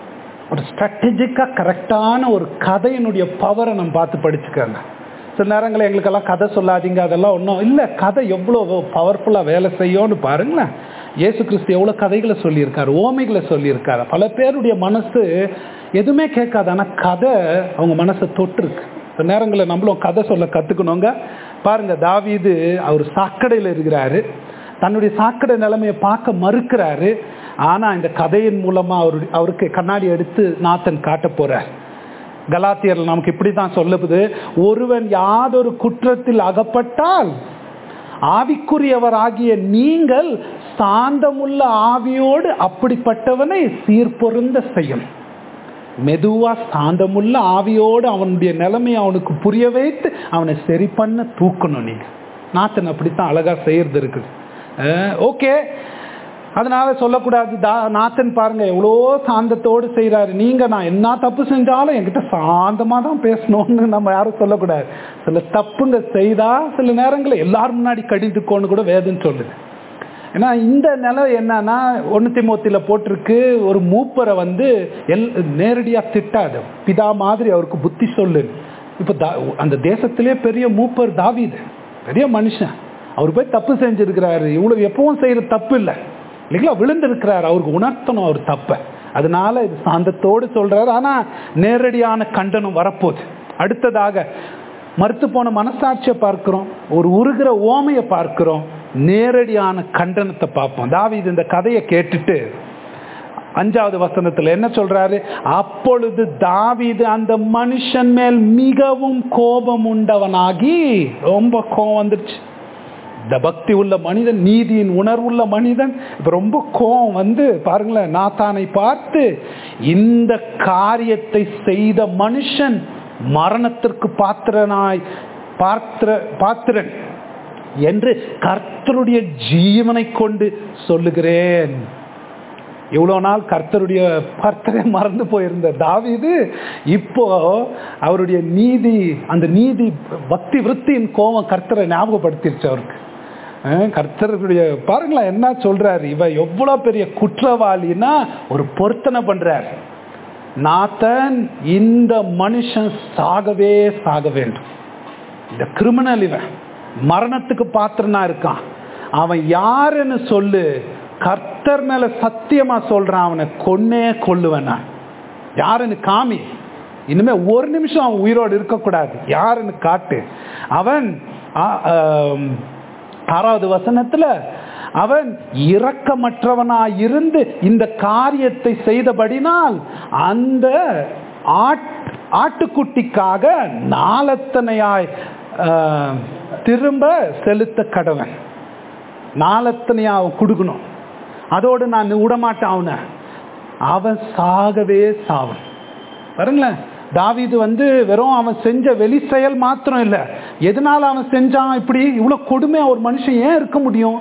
ஒரு ஸ்ட்ராட்டஜிக்காக கரெக்டான ஒரு கதையினுடைய பவரை நம்ம பார்த்து படிச்சுக்கோங்க சில நேரங்களில் எங்களுக்கெல்லாம் கதை சொல்லாதீங்க அதெல்லாம் ஒன்றும் இல்லை கதை எவ்வளோ பவர்ஃபுல்லாக வேலை செய்யும்னு பாருங்களேன் இயேசு கிறிஸ்து எவ்வளோ கதைகளை சொல்லியிருக்காரு ஓமைகளை சொல்லியிருக்காரு பல பேருடைய மனசு எதுவுமே கேட்காது ஆனால் கதை அவங்க மனசை தொட்டிருக்கு சில நேரங்களில் நம்மளும் கதை சொல்ல கற்றுக்கணுங்க பாருங்க தாவீது அவர் சாக்கடையில் இருக்கிறாரு தன்னுடைய சாக்கடை நிலைமையை பார்க்க மறுக்கிறாரு ஆனா இந்த கதையின் மூலமா அவர் அவருக்கு கண்ணாடி எடுத்து நாத்தன் காட்ட போறார் கலாத்தியர் நமக்கு இப்படி தான் சொல்லுது ஒருவன் யாதொரு குற்றத்தில் அகப்பட்டால் ஆவிக்குரியவராகிய நீங்கள் சாந்தமுள்ள ஆவியோடு அப்படிப்பட்டவனை சீர்பொருந்த செய்யும் மெதுவா சாந்தமுள்ள ஆவியோடு அவனுடைய நிலைமையை அவனுக்கு புரிய வைத்து அவனை சரி பண்ண தூக்கணும் நீங்க நாத்தன் அப்படித்தான் அழகா செய்யறது இருக்குது ஓகே அதனால சொல்லக்கூடாது தா நாத்தன் பாருங்க எவ்வளோ சாந்தத்தோடு செய்கிறாரு நீங்க நான் என்ன தப்பு செஞ்சாலும் என்கிட்ட சாந்தமா தான் பேசணும்னு நம்ம யாரும் சொல்லக்கூடாது சில தப்புங்க செய்தா சில நேரங்களில் எல்லாரும் முன்னாடி கடிந்துக்கோன்னு கூட வேதம் சொல்லுது ஏன்னா இந்த நிலை என்னன்னா ஒன்று திமுத்தியில் போட்டிருக்கு ஒரு மூப்பரை வந்து எல் நேரடியாக திட்டாது பிதா மாதிரி அவருக்கு புத்தி சொல்லு இப்போ தா அந்த தேசத்திலே பெரிய மூப்பர் தாவிது பெரிய மனுஷன் அவர் போய் தப்பு செஞ்சிருக்கிறாரு இவ்வளவு எப்பவும் செய்யற தப்பு இல்லை இல்லைங்களா விழுந்திருக்கிறார் அவருக்கு உணர்த்தணும் அவர் தப்ப அதனால இது சாந்தத்தோடு சொல்றாரு ஆனா நேரடியான கண்டனம் வரப்போகுது அடுத்ததாக மறுத்து போன மனசாட்சியை பார்க்கிறோம் ஒரு உருகிற ஓமையை பார்க்கிறோம் நேரடியான கண்டனத்தை பார்ப்போம் தாவிது இந்த கதையை கேட்டுட்டு அஞ்சாவது வசனத்துல என்ன சொல்றாரு அப்பொழுது தாவீது அந்த மனுஷன் மேல் மிகவும் கோபம் உண்டவனாகி ரொம்ப கோபம் வந்துருச்சு இந்த பக்தி உள்ள மனிதன் நீதியின் உணர்வுள்ள மனிதன் இப்ப ரொம்ப கோபம் வந்து பாருங்களேன் நாத்தானை பார்த்து இந்த காரியத்தை செய்த மனுஷன் மரணத்திற்கு பாத்திரனாய் பாத்திர பாத்திரன் என்று கர்த்தருடைய ஜீவனை கொண்டு சொல்லுகிறேன் இவ்வளோ நாள் கர்த்தருடைய கர்த்தரை மறந்து போயிருந்த தாவிது இப்போ அவருடைய நீதி அந்த நீதி பக்தி விருத்தியின் கோபம் கர்த்தரை ஞாபகப்படுத்திருச்சு அவருக்கு கர்த்தருடைய பாருங்களேன் என்ன சொல்றாரு இவ எவ்வளவு பெரிய குற்றவாளின்னா ஒரு பொருத்தனை பண்றார் நாத்தன் இந்த மனுஷன் சாகவே சாக வேண்டும் இந்த கிரிமினல் இவன் மரணத்துக்கு பாத்திரனா இருக்கான் அவன் யாருன்னு சொல்லு கர்த்தர் மேல சத்தியமா சொல்றான் அவனை கொன்னே கொள்ளுவேன் நான் யாருன்னு காமி இனிமே ஒரு நிமிஷம் அவன் உயிரோடு இருக்கக்கூடாது யாருன்னு காட்டு அவன் ஆறாவது வசனத்துல அவன் இரக்கமற்றவனா இருந்து இந்த காரியத்தை செய்தபடினால் அந்த ஆட்டுக்குட்டிக்காக நாளத்தனையாய் திரும்ப செலுத்த கடவன் நாளத்தனையா அவன் கொடுக்கணும் அதோடு நான் விடமாட்டேன் அவனை அவன் சாகவே சாவன் பாருங்களேன் தாவிது வந்து வெறும் அவன் செஞ்ச வெளி செயல் மாத்திரம் இல்லை எதனால அவன் செஞ்சான் இப்படி இவ்வளவு கொடுமையா ஒரு மனுஷன் ஏன் இருக்க முடியும்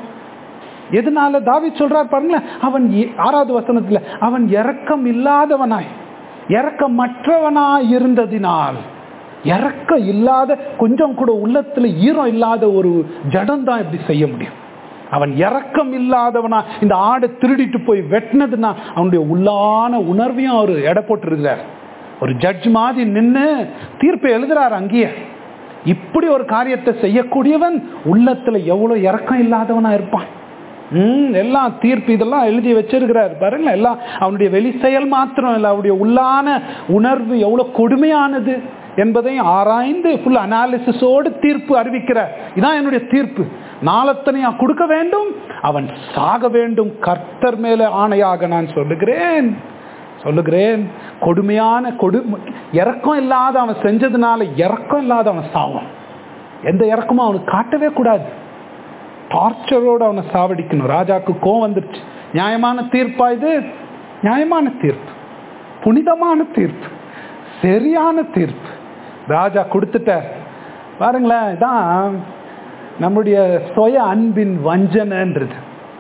எதனால தாவி சொல்றார் பாருங்களேன் அவன் ஆறாவது வசனத்துல அவன் இறக்கம் இல்லாதவனாய் இறக்கமற்றவனா இருந்ததினால் இறக்க இல்லாத கொஞ்சம் கூட உள்ளத்துல ஈரம் இல்லாத ஒரு ஜடம் தான் இப்படி செய்ய முடியும் அவன் இறக்கம் இல்லாதவனா இந்த ஆடை திருடிட்டு போய் வெட்டினதுன்னா அவனுடைய உள்ளான உணர்வையும் அவர் எடை போட்டிருக்கிறார் ஒரு ஜட்ஜ் மாதிரி நின்று தீர்ப்பை எழுதுறாரு அங்கேயே இப்படி ஒரு காரியத்தை செய்யக்கூடியவன் உள்ளத்துல எவ்வளவு இறக்கம் இல்லாதவனா இருப்பான் ம் எல்லாம் தீர்ப்பு இதெல்லாம் எழுதி வச்சிருக்கிறார் பாருங்க எல்லாம் அவனுடைய வெளி செயல் மாத்திரம் இல்லை அவருடைய உள்ளான உணர்வு எவ்வளவு கொடுமையானது என்பதையும் ஆராய்ந்து ஃபுல் அனாலிசிஸோடு தீர்ப்பு அறிவிக்கிறார் இதான் என்னுடைய தீர்ப்பு நாளத்தனையா கொடுக்க வேண்டும் அவன் சாக வேண்டும் கர்த்தர் மேல ஆணையாக நான் சொல்லுகிறேன் சொல்லுகிறேன் கொடுமையான கொடு இறக்கம் இல்லாத அவன் செஞ்சதுனால இறக்கம் இல்லாத அவன் சாவான் எந்த இறக்கமும் அவனுக்கு காட்டவே கூடாது டார்ச்சரோடு அவனை சாவடிக்கணும் ராஜாக்கு கோவம் வந்துருச்சு நியாயமான தீர்ப்பா இது நியாயமான தீர்ப்பு புனிதமான தீர்ப்பு சரியான தீர்ப்பு ராஜா கொடுத்துட்டார் பாருங்களேன் இதான் நம்முடைய சுய அன்பின் வஞ்சனைன்றது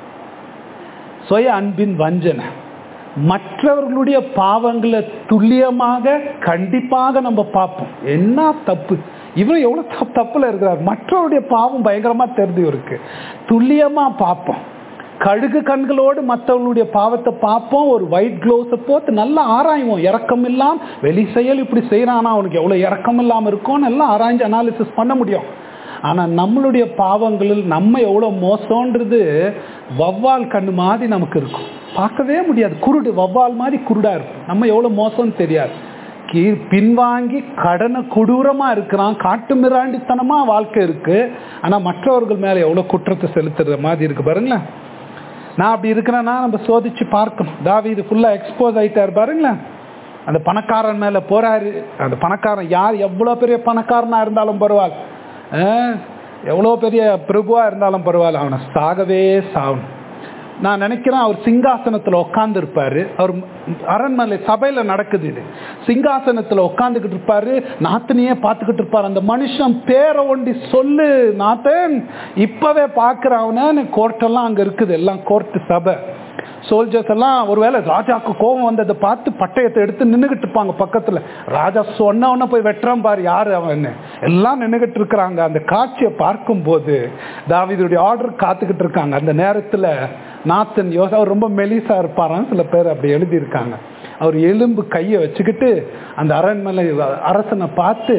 சுய அன்பின் வஞ்சனை மற்றவர்களுடைய பாவங்களை துல்லியமாக கண்டிப்பாக நம்ம பார்ப்போம் என்ன தப்பு இவர் எவ்வளவு தப்பு தப்புல இருக்கிறார் மற்றவருடைய பாவம் பயங்கரமா தெரிஞ்சு இருக்கு துல்லியமா பார்ப்போம் கழுகு கண்களோடு மற்றவங்களுடைய பாவத்தை பார்ப்போம் ஒரு ஒயிட் க்ளோஸை போட்டு நல்லா ஆராய்வோம் இறக்கம் இல்லாம வெளி செயல் இப்படி செய்யறானா அவனுக்கு எவ்வளவு இறக்கம் இல்லாம இருக்கும்னு எல்லாம் ஆராய்ஞ்சு அனாலிசிஸ் பண்ண முடியும் ஆனா நம்மளுடைய பாவங்களில் நம்ம எவ்வளவு மோசம்ன்றது வவ்வால் கண்ணு மாதிரி நமக்கு இருக்கும் பார்க்கவே முடியாது குருடு வவ்வால் மாதிரி குருடா இருக்கும் நம்ம எவ்வளவு மோசம்னு தெரியாது கீ பின்வாங்கி கடனை கொடூரமா இருக்கிறான் காட்டு மிராண்டித்தனமா வாழ்க்கை இருக்கு ஆனா மற்றவர்கள் மேல எவ்வளவு குற்றத்தை செலுத்துற மாதிரி இருக்கு பாருங்களேன் நான் அப்படி இருக்கிறேன்னா நம்ம சோதிச்சு பார்க்கணும் தாவி இது ஃபுல்லா எக்ஸ்போஸ் ஆயிட்டாரு பாருங்களேன் அந்த பணக்காரன் மேல போறாரு அந்த பணக்காரன் யார் எவ்வளவு பெரிய பணக்காரனா இருந்தாலும் பரவாயில்ல எவ்வளோ பெரிய பிரபுவா இருந்தாலும் பரவாயில்ல அவனை சாகவே சாகணும் நான் நினைக்கிறேன் அவர் சிங்காசனத்தில் உட்கார்ந்து இருப்பாரு அவர் அரண்மனை சபையில நடக்குது இது சிங்காசனத்தில் உட்காந்துக்கிட்டு இருப்பாரு நாத்தனையே பார்த்துக்கிட்டு இருப்பாரு அந்த மனுஷன் பேரை ஒண்டி சொல்லு நாத்தன் இப்பவே பார்க்கிறவன கோர்ட்டெல்லாம் அங்க இருக்குது எல்லாம் கோர்ட்டு சபை சோல்ஜர்ஸ் எல்லாம் ஒருவேளை ராஜாக்கு கோபம் வந்ததை பார்த்து பட்டயத்தை எடுத்து நின்றுகிட்டு இருப்பாங்க பக்கத்துல ராஜா சொன்னவன போய் வெட்டுறான் பாரு யாரு அவன் எல்லாம் நின்றுகிட்டு இருக்கிறாங்க அந்த காட்சியை பார்க்கும் போது தாவிதுடைய ஆர்டர் காத்துக்கிட்டு இருக்காங்க அந்த நேரத்துல நாத்தன் யோசா அவர் ரொம்ப மெலிசா இருப்பாரான்னு சில பேர் அப்படி எழுதியிருக்காங்க அவர் எலும்பு கையை வச்சுக்கிட்டு அந்த அரண்மனை அரசனை பார்த்து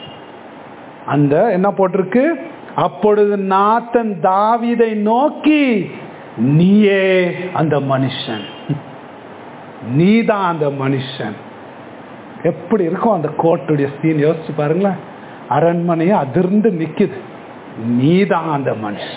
அந்த என்ன போட்டிருக்கு அப்பொழுது நாத்தன் தாவிதை நோக்கி நீயே அந்த மனுஷன் நீதான் அந்த மனுஷன் எப்படி இருக்கும் அந்த கோர்ட்டுடைய சீன் யோசிச்சு பாருங்களேன் அரண்மனையை அதிர்ந்து நிக்குது நீதான் அந்த மனுஷன்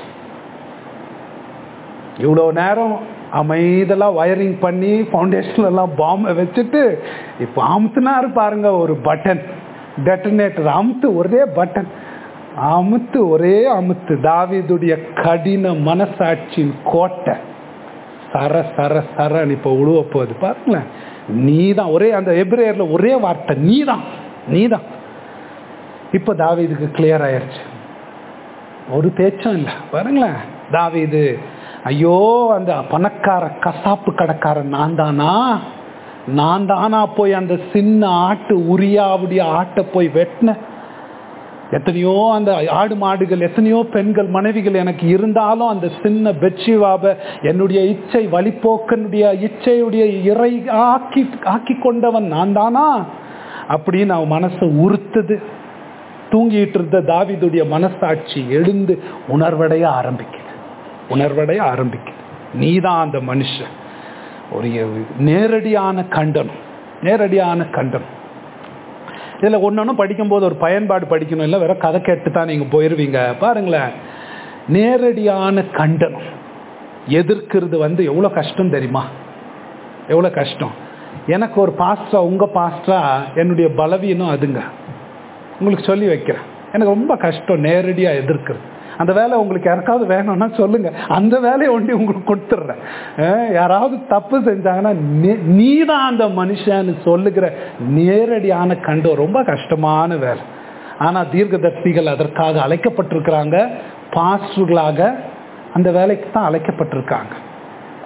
இவ்வளோ நேரம் அமைதெல்லாம் வயரிங் பண்ணி ஃபவுண்டேஷன் எல்லாம் பாம்பை வச்சுட்டு இப்போ அமுத்துனாரு பாருங்க ஒரு பட்டன் டெட்டனேட்டர் அமுத்து ஒரே பட்டன் அமுத்து ஒரே அமுத்து தாவிதுடைய கடின மனசாட்சியின் கோட்டை சர சர சரன்னு இப்போ உழுவ போகுது பாருங்களேன் நீதான் ஒரே அந்த எப்ரேயர்ல ஒரே வார்த்தை நீதான் நீதான் இப்போ தாவிதுக்கு கிளியர் ஆயிருச்சு ஒரு பேச்சும் இல்லை பாருங்களேன் தாவிது ஐயோ அந்த பணக்கார கசாப்பு கடைக்காரன் நான் தானா நான் தானா போய் அந்த சின்ன ஆட்டு உரியாவுடைய ஆட்டை போய் வெட்டினேன் எத்தனையோ அந்த ஆடு மாடுகள் எத்தனையோ பெண்கள் மனைவிகள் எனக்கு இருந்தாலும் அந்த சின்ன பெட்சிவாப என்னுடைய இச்சை வழிபோக்கனுடைய இச்சையுடைய இறை ஆக்கி ஆக்கி கொண்டவன் நான் தானா அப்படின்னு அவன் மனசை உறுத்துது தூங்கிட்டு இருந்த தாவிதுடைய மனசாட்சி எழுந்து உணர்வடைய ஆரம்பிக்குது உணர்வடைய ஆரம்பிக்குது நீதான் அந்த மனுஷன் ஒரு நேரடியான கண்டனம் நேரடியான கண்டனம் இதில் ஒன்று படிக்கும்போது ஒரு பயன்பாடு படிக்கணும் இல்லை வேற கதை கேட்டு தான் நீங்கள் போயிடுவீங்க பாருங்களேன் நேரடியான கண்டனம் எதிர்க்கிறது வந்து எவ்வளோ கஷ்டம் தெரியுமா எவ்வளோ கஷ்டம் எனக்கு ஒரு பாஸ்டரா உங்கள் பாஸ்டரா என்னுடைய பலவீனம் அதுங்க உங்களுக்கு சொல்லி வைக்கிறேன் எனக்கு ரொம்ப கஷ்டம் நேரடியாக எதிர்க்கிறது அந்த வேலை உங்களுக்கு யாருக்காவது வேணும்னா சொல்லுங்க அந்த வேலையை ஒண்டி உங்களுக்கு கொடுத்துட்றேன் யாராவது தப்பு செஞ்சாங்கன்னா நீ தான் அந்த மனுஷன்னு சொல்லுகிற நேரடியான கண்டம் ரொம்ப கஷ்டமான வேலை ஆனால் தீர்க்கதர்சிகள் அதற்காக அழைக்கப்பட்டிருக்கிறாங்க பாஸ்டர்களாக அந்த வேலைக்கு தான் அழைக்கப்பட்டிருக்காங்க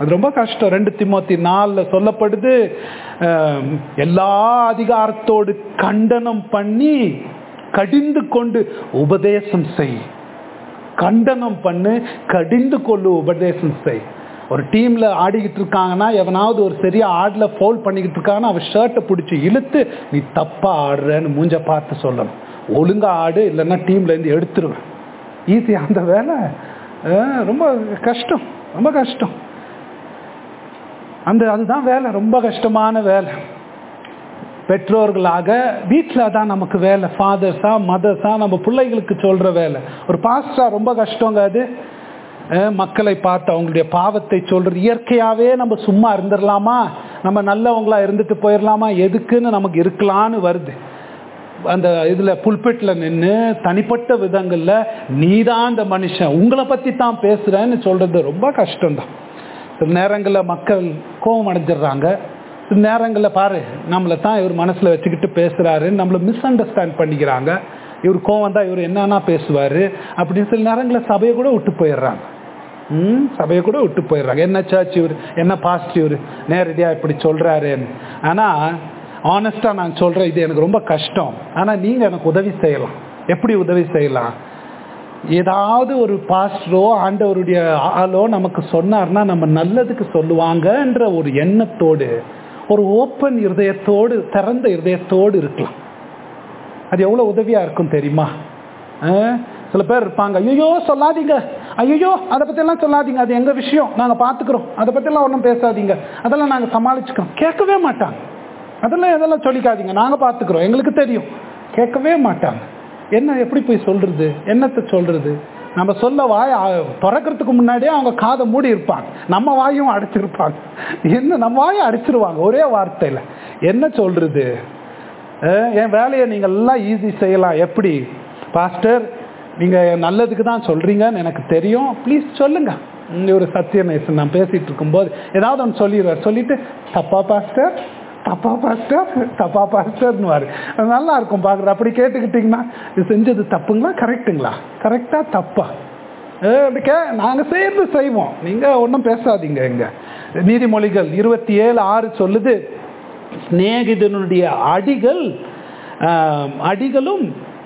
அது ரொம்ப கஷ்டம் ரெண்டு திமோத்தி நாலில் சொல்லப்படுது அஹ், எல்லா அதிகாரத்தோடு கண்டனம் பண்ணி கடிந்து கொண்டு உபதேசம் செய் கண்டனம் பண்ணு கடிந்து கொள்ளு உபதேசம் செய் ஒரு டீம்ல ஆடிக்கிட்டு இருக்காங்கன்னா எவனாவது ஒரு சரியா ஆடல ஃபவுல் பண்ணிக்கிட்டு இருக்காங்கன்னா அவன் ஷர்ட்டை பிடிச்சி இழுத்து நீ தப்பா ஆடுறன்னு மூஞ்ச பார்த்து சொல்லணும் ஒழுங்கா ஆடு இல்லைன்னா டீம்ல இருந்து எடுத்துருவேன் ஈஸி அந்த வேலை அஹ், ரொம்ப கஷ்டம் ரொம்ப கஷ்டம் அந்த அதுதான் வேலை ரொம்ப கஷ்டமான வேலை பெற்றோர்களாக வீட்டில் தான் நமக்கு வேலை ஃபாதர்ஸா மதர்ஸா நம்ம பிள்ளைகளுக்கு சொல்ற வேலை ஒரு பாஸ்டா ரொம்ப கஷ்டங்க அது அஹ் மக்களை பார்த்து அவங்களுடைய பாவத்தை சொல்றது இயற்கையாவே நம்ம சும்மா இருந்துடலாமா நம்ம நல்லவங்களா இருந்துட்டு போயிடலாமா எதுக்குன்னு நமக்கு இருக்கலான்னு வருது அந்த இதுல புல்பெட்டில் நின்று தனிப்பட்ட விதங்கள்ல நீதான் அந்த மனுஷன் உங்களை பத்தி தான் பேசுறேன்னு சொல்றது ரொம்ப கஷ்டம்தான் சில நேரங்களில் மக்கள் கோபம் அடைஞ்சிடுறாங்க சில நேரங்களில் பாரு நம்மளை தான் இவர் மனசுல வச்சுக்கிட்டு பேசுறாருன்னு நம்மளை மிஸ் அண்டர்ஸ்டாண்ட் பண்ணிக்கிறாங்க இவர் கோவம் தான் இவர் என்னன்னா பேசுவாரு அப்படின்னு சில நேரங்களில் சபையை கூட விட்டு போயிடுறாங்க ம் சபையை கூட விட்டு போயிடுறாங்க என்ன சர்ச் இவர் என்ன பாஸ்ட் இவர் நேரடியாக இப்படி சொல்றாருன்னு ஆனால் ஆனஸ்டாக நான் சொல்கிறேன் இது எனக்கு ரொம்ப கஷ்டம் ஆனால் நீங்கள் எனக்கு உதவி செய்யலாம் எப்படி உதவி செய்யலாம் ஏதாவது ஒரு பாஸ்டரோ ஆண்டவருடைய ஆளோ நமக்கு சொன்னார்னா நம்ம நல்லதுக்கு சொல்லுவாங்கன்ற ஒரு எண்ணத்தோடு ஒரு ஓப்பன் இருதயத்தோடு திறந்த இருதயத்தோடு இருக்கலாம் அது எவ்வளோ உதவியாக இருக்கும் தெரியுமா அஹ், சில பேர் இருப்பாங்க ஐயோ சொல்லாதீங்க ஐயோ அதை பற்றியெல்லாம் சொல்லாதீங்க அது எங்கள் விஷயம் நாங்கள் பார்த்துக்குறோம் அதை பற்றியெல்லாம் ஒன்றும் பேசாதீங்க அதெல்லாம் நாங்கள் சமாளிச்சுக்கிறோம் கேட்கவே மாட்டாங்க அதெல்லாம் எதெல்லாம் சொல்லிக்காதீங்க நாங்கள் பார்த்துக்குறோம் எங்களுக்கு தெரியும் கேட்கவே மாட்டாங்க என்ன எப்படி போய் சொல்றது என்னத்தை சொல்றது நம்ம சொல்ல வாய் ஆ- திறக்கறதுக்கு முன்னாடியே அவங்க காதை மூடி இருப்பாங்க நம்ம வாயும் அடைச்சிருப்பாங்க என்ன நம்ம வாயை அடிச்சிருவாங்க ஒரே வார்த்தையில என்ன சொல்றது அஹ் என் வேலையை நீங்க எல்லாம் ஈஸி செய்யலாம் எப்படி பாஸ்டர் நீங்க நல்லதுக்கு தான் சொல்றீங்கன்னு எனக்கு தெரியும் ப்ளீஸ் சொல்லுங்க இங்க ஒரு சத்யநேசன் நான் பேசிட்டு இருக்கும்போது ஏதாவது ஒன்று சொல்லிடுவார் சொல்லிட்டு தப்பா பாஸ்டர் தப்பா பாஸ்டர் தப்பா பாஸ்டர்னுவாரு அது நல்லா இருக்கும் பார்க்குற அப்படி கேட்டுக்கிட்டிங்கன்னா இது செஞ்சது தப்புங்களா கரெக்டுங்களா கரெக்டா தப்பா அஹ் அப்படி கே நாங்கள் சேர்ந்து செய்வோம் நீங்கள் ஒன்றும் பேசாதீங்க எங்க நீதிமொழிகள் இருபத்தி ஏழு ஆறு சொல்லுது சிநேகிதனுடைய அடிகள் ஆம், அடிகளும்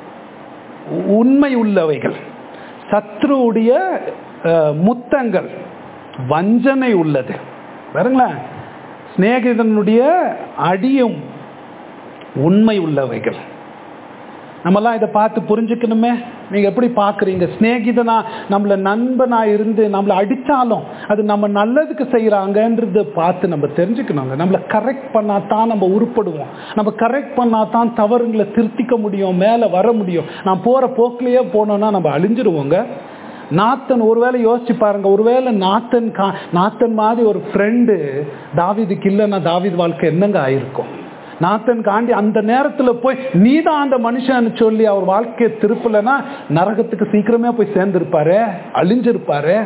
உண்மை உள்ளவைகள் சத்ருவுடைய அஹ், முத்தங்கள் வஞ்சனை உள்ளது பாருங்களேன் சிநேகிதனுடைய அடியும் உண்மை உள்ளவைகள் நம்மலாம் இதை பார்த்து புரிஞ்சுக்கணுமே நீங்க எப்படி பார்க்குறீங்க சிநேகிதனா நம்மள நண்பனா இருந்து நம்மளை அடித்தாலும் அது நம்ம நல்லதுக்கு செய்கிறாங்கன்றத பார்த்து நம்ம தெரிஞ்சுக்கணுங்க நம்மளை கரெக்ட் பண்ணா தான் நம்ம உருப்படுவோம் நம்ம கரெக்ட் பண்ணா தான் தவறுங்களை திருத்திக்க முடியும் மேலே வர முடியும் நான் போகிற போக்கிலேயே போனோம்னா நம்ம அழிஞ்சிருவோங்க நாத்தன் ஒருவேளை யோசிச்சு பாருங்க ஒருவேளை நாத்தன் கா நாத்தன் மாதிரி ஒரு ஃப்ரெண்டு தாவிதுக்கு இல்லைன்னா தாவிது வாழ்க்கை என்னங்க ஆயிருக்கும் நாத்தன் காண்டி அந்த நேரத்துல போய் நீதான் அந்த மனுஷன்னு சொல்லி அவர் வாழ்க்கையை திருப்பலைன்னா நரகத்துக்கு சீக்கிரமே போய் சேர்ந்திருப்பாரு அழிஞ்சிருப்பாரு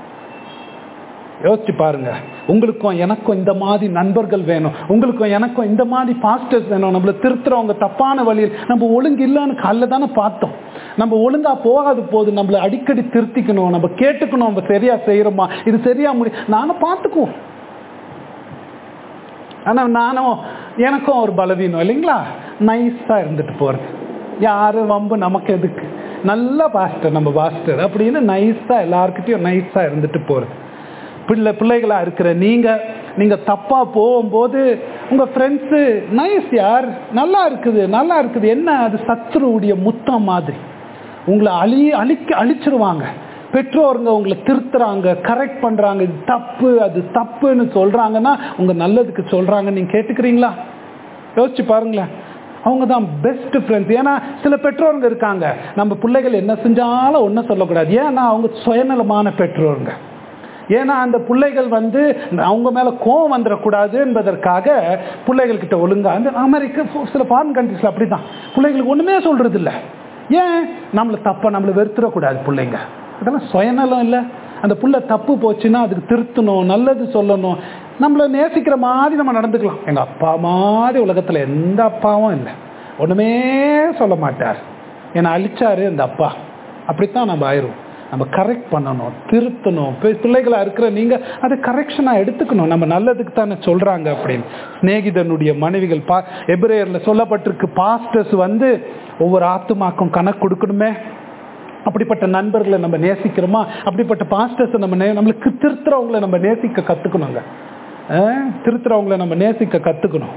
யோசிச்சு பாருங்க உங்களுக்கும் எனக்கும் இந்த மாதிரி நண்பர்கள் வேணும் உங்களுக்கும் எனக்கும் இந்த மாதிரி பாஸ்டர்ஸ் வேணும் நம்மள திருத்துறவங்க தப்பான வழியில் நம்ம ஒழுங்கு இல்லைன்னு காலைல தானே பார்த்தோம் நம்ம ஒழுங்கா போகாது போது நம்மள அடிக்கடி திருத்திக்கணும் நம்ம கேட்டுக்கணும் நம்ம சரியா செய்யறோமா இது சரியா முடி நானும் பார்த்துக்குவோம் ஆனா நானும் எனக்கும் ஒரு பலவீனம் இல்லைங்களா நைஸா இருந்துட்டு போறது யாரு வம்பு நமக்கு எதுக்கு நல்ல பாஸ்டர் நம்ம பாஸ்டர் அப்படின்னு நைஸா எல்லாருக்கிட்டையும் நைஸா இருந்துட்டு போறது பிள்ளை பிள்ளைகளா இருக்கிற நீங்க நீங்க தப்பா போகும்போது உங்க ஃப்ரெண்ட்ஸு நைஸ் யார் நல்லா இருக்குது நல்லா இருக்குது என்ன அது சத்ருவுடைய முத்தம் மாதிரி உங்களை அழி அழிக்க அழிச்சிருவாங்க பெற்றோருங்க உங்களை திருத்துறாங்க கரெக்ட் பண்றாங்க இது தப்பு அது தப்புன்னு சொல்றாங்கன்னா உங்க நல்லதுக்கு சொல்றாங்க நீங்க கேட்டுக்கிறீங்களா யோசிச்சு பாருங்களேன் அவங்க தான் பெஸ்ட் ஃப்ரெண்ட்ஸ் ஏன்னா சில பெற்றோருங்க இருக்காங்க நம்ம பிள்ளைகள் என்ன செஞ்சாலும் ஒன்றும் சொல்லக்கூடாது ஏன்னா அவங்க சுயநலமான பெற்றோருங்க ஏன்னா அந்த பிள்ளைகள் வந்து அவங்க மேல கோவம் வந்துடக்கூடாது என்பதற்காக பிள்ளைகள்கிட்ட ஒழுங்கா அந்த அமெரிக்கா சில ஃபாரின் கண்ட்ரிஸ்ல அப்படிதான் பிள்ளைகளுக்கு ஒண்ணுமே சொல்றது இல்ல ஏன் நம்மளை தப்பா நம்மளை வெறுத்துடக்கூடாது பிள்ளைங்க அதெல்லாம் சுயநலம் இல்லை அந்த புள்ள தப்பு போச்சுன்னா அதுக்கு திருத்தணும் நல்லது சொல்லணும் நம்மளை நேசிக்கிற மாதிரி நம்ம நடந்துக்கலாம் எங்க அப்பா மாதிரி உலகத்துல எந்த அப்பாவும் இல்லை ஒண்ணுமே சொல்ல மாட்டார் என்னை அழிச்சாரு அந்த அப்பா அப்படித்தான் நம்ம ஆயிரும் நம்ம கரெக்ட் பண்ணணும் திருத்தணும் பி- பிள்ளைகளா இருக்கிற நீங்க அதை கரெக்ஷனா எடுத்துக்கணும் நம்ம நல்லதுக்கு தானே சொல்றாங்க அப்படின்னு சிநேகிதனுடைய மனைவிகள் பா எபிரேயர்ல சொல்லப்பட்டிருக்கு பாஸ்டர்ஸ் வந்து ஒவ்வொரு ஆத்துமாக்கும் கணக்கு கொடுக்கணுமே அப்படிப்பட்ட நண்பர்களை நம்ம நேசிக்கிறோமா அப்படிப்பட்ட பாஸ்டர்ஸை நம்ம நே- நம்மளுக்கு திருத்துறவங்களை நம்ம நேசிக்க கத்துக்கணுங்க அஹ், திருத்துறவங்களை நம்ம நேசிக்க கத்துக்கணும்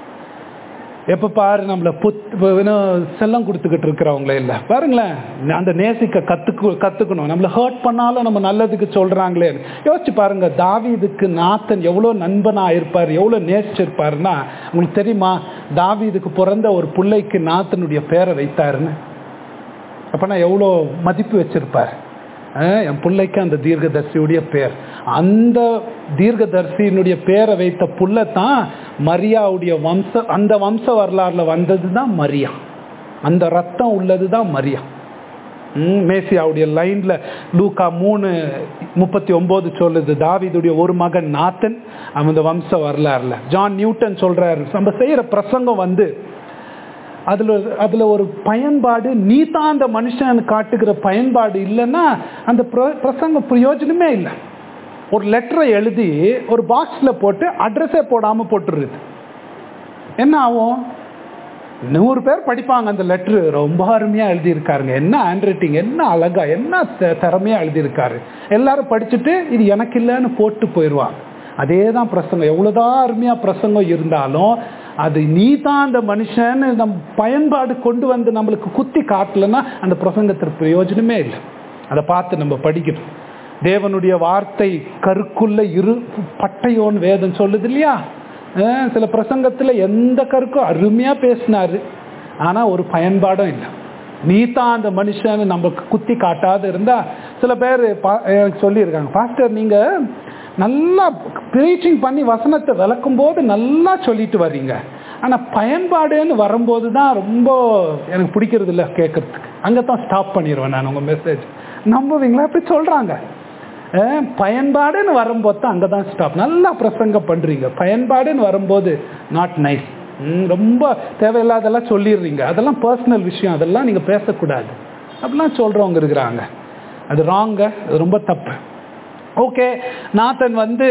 எப்ப பாரு நம்மள புத் இன்னும் செல்லம் கொடுத்துக்கிட்டு இருக்கிறவங்களே இல்ல பாருங்களேன் அந்த நேசிக்க கத்துக்கு கத்துக்கணும் நம்மள ஹர்ட் பண்ணாலும் நம்ம நல்லதுக்கு சொல்றாங்களே யோசிச்சு பாருங்க தாவீதுக்கு நாத்தன் எவ்வளவு நண்பனா இருப்பார் எவ்வளவு நேசிச்சிருப்பாருன்னா உங்களுக்கு தெரியுமா தாவீதுக்கு பிறந்த ஒரு பிள்ளைக்கு நாத்தனுடைய பேரை வைத்தாருன்னு அப்பனா எவ்வளோ மதிப்பு வச்சிருப்பார் அஹ் என் பிள்ளைக்கு அந்த தீர்க்கதர்சியுடைய பேர் அந்த தீர்க்கதர்சியினுடைய பேரை வைத்த புள்ள தான் மரியாவுடைய வம்ச அந்த வம்ச வரலாறுல வந்தது தான் மரியா அந்த ரத்தம் உள்ளது தான் மரியா ம், மேசியாவுடைய லைன்ல லூக்கா மூணு முப்பத்தி ஒன்பது சொல்லுது தாவீதுடைய ஒரு மகன் நாத்தன் அவன் இந்த வம்ச வரலாறுல ஜான் நியூட்டன் சொல்றாரு நம்ம செய்யற பிரசங்கம் வந்து அதுல அதுல ஒரு பயன்பாடு நீ தான் அந்த மனுஷன் காட்டுகிற பயன்பாடு இல்லைன்னா அந்த பிர- பிரசங்க பிரயோஜனமே இல்லை ஒரு லெட்டரை எழுதி ஒரு பாக்ஸ்ல போட்டு அட்ரஸே போடாம போட்டுருது என்ன ஆகும் நூறு பேர் படிப்பாங்க அந்த லெட்ரு ரொம்ப அருமையா எழுதியிருக்காருங்க என்ன ஹேண்ட் ரைட்டிங் என்ன அழகா என்ன த- திறமையா எழுதியிருக்காரு எல்லாரும் படிச்சுட்டு இது எனக்கு இல்லைன்னு போட்டு போயிடுவாங்க அதே தான் பிரசங்கம் எவ்வளவுதான் அருமையா பிரசங்கம் இருந்தாலும் அது நீ தான் அந்த மனுஷன்னு நம் பயன்பாடு கொண்டு வந்து நம்மளுக்கு குத்தி காட்டலைன்னா அந்த பிரசங்கத்திற்கு பிரயோஜனமே இல்லை அதை பார்த்து நம்ம படிக்கணும் தேவனுடைய வார்த்தை கருக்குள்ள இரு பட்டையோன்னு வேதம் சொல்லுது இல்லையா அஹ் சில பிரசங்கத்துல எந்த கருக்கும் அருமையா பேசினாரு ஆனா ஒரு பயன்பாடும் இல்லை நீ தான் அந்த மனுஷன் நமக்கு குத்தி காட்டாத இருந்தா சில பேர் பா- எனக்கு சொல்லியிருக்காங்க பாஸ்டர் நீங்க நல்லா ப்ரீச்சிங் பண்ணி வசனத்தை விளக்கும் போது நல்லா சொல்லிட்டு வர்றீங்க ஆனா பயன்பாடுன்னு வரும்போது தான் ரொம்ப எனக்கு பிடிக்கிறது இல்லை கேட்கறதுக்கு அங்கே தான் ஸ்டாப் பண்ணிடுவேன் நான் உங்க மெசேஜ் நம்புவீங்களா இப்படி சொல்றாங்க அஹ் பயன்பாடுன்னு வரும்போது தான் அங்கே தான் ஸ்டாப் நல்லா பிரசங்கம் பண்ணுறீங்க பயன்பாடுன்னு வரும்போது நாட் நைஸ் ரொம்ப தேவையில்லாதெல்லாம் சொல்லிடுறீங்க அதெல்லாம் பர்சனல் விஷயம் அதெல்லாம் நீங்கள் பேசக்கூடாது அப்படிலாம் சொல்கிறவங்க இருக்கிறாங்க அது ராங்க அது ரொம்ப தப்பு ஓகே நாத்தன் வந்து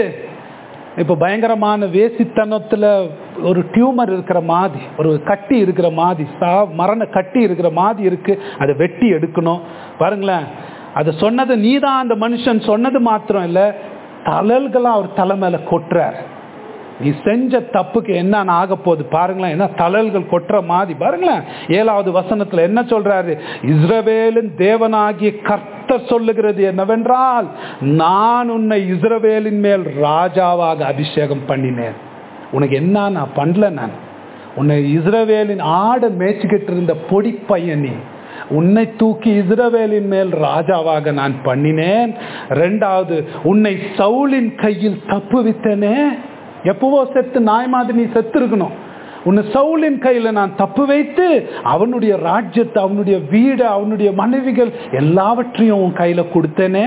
இப்போ பயங்கரமான வேசித்தனத்தில் ஒரு டியூமர் இருக்கிற மாதிரி ஒரு கட்டி இருக்கிற மாதிரி சா மரண கட்டி இருக்கிற மாதிரி இருக்கு அதை வெட்டி எடுக்கணும் பாருங்களேன் அதை சொன்னது நீதான் அந்த மனுஷன் சொன்னது மாத்திரம் இல்லை தலல்களா அவர் தலை மேல கொட்டுறார் நீ செஞ்ச தப்புக்கு என்னன்னு ஆக போகுது பாருங்களேன் என்ன தலல்கள் கொட்டுற மாதிரி பாருங்களேன் ஏழாவது வசனத்துல என்ன சொல்றாரு இஸ்ரவேலின் தேவனாகிய கர்த்தர் சொல்லுகிறது என்னவென்றால் நான் உன்னை இஸ்ரவேலின் மேல் ராஜாவாக அபிஷேகம் பண்ணினேன் உனக்கு என்ன நான் பண்ணல நான் உன்னை இஸ்ரவேலின் ஆடை மேய்ச்சிக்கிட்டு இருந்த பொடி பையன் நீ உன்னை தூக்கி இஸ்ரவேலின் மேல் ராஜாவாக நான் பண்ணினேன் ரெண்டாவது உன்னை சவுலின் கையில் தப்புவித்தனே எப்பவோ செத்து நாய் மாதிரி நீ செத்து இருக்கணும் உன்னை சவுலின் கையில நான் தப்பு வைத்து அவனுடைய ராஜ்யத்தை அவனுடைய வீடு அவனுடைய மனைவிகள் எல்லாவற்றையும் உன் கையில கொடுத்தேனே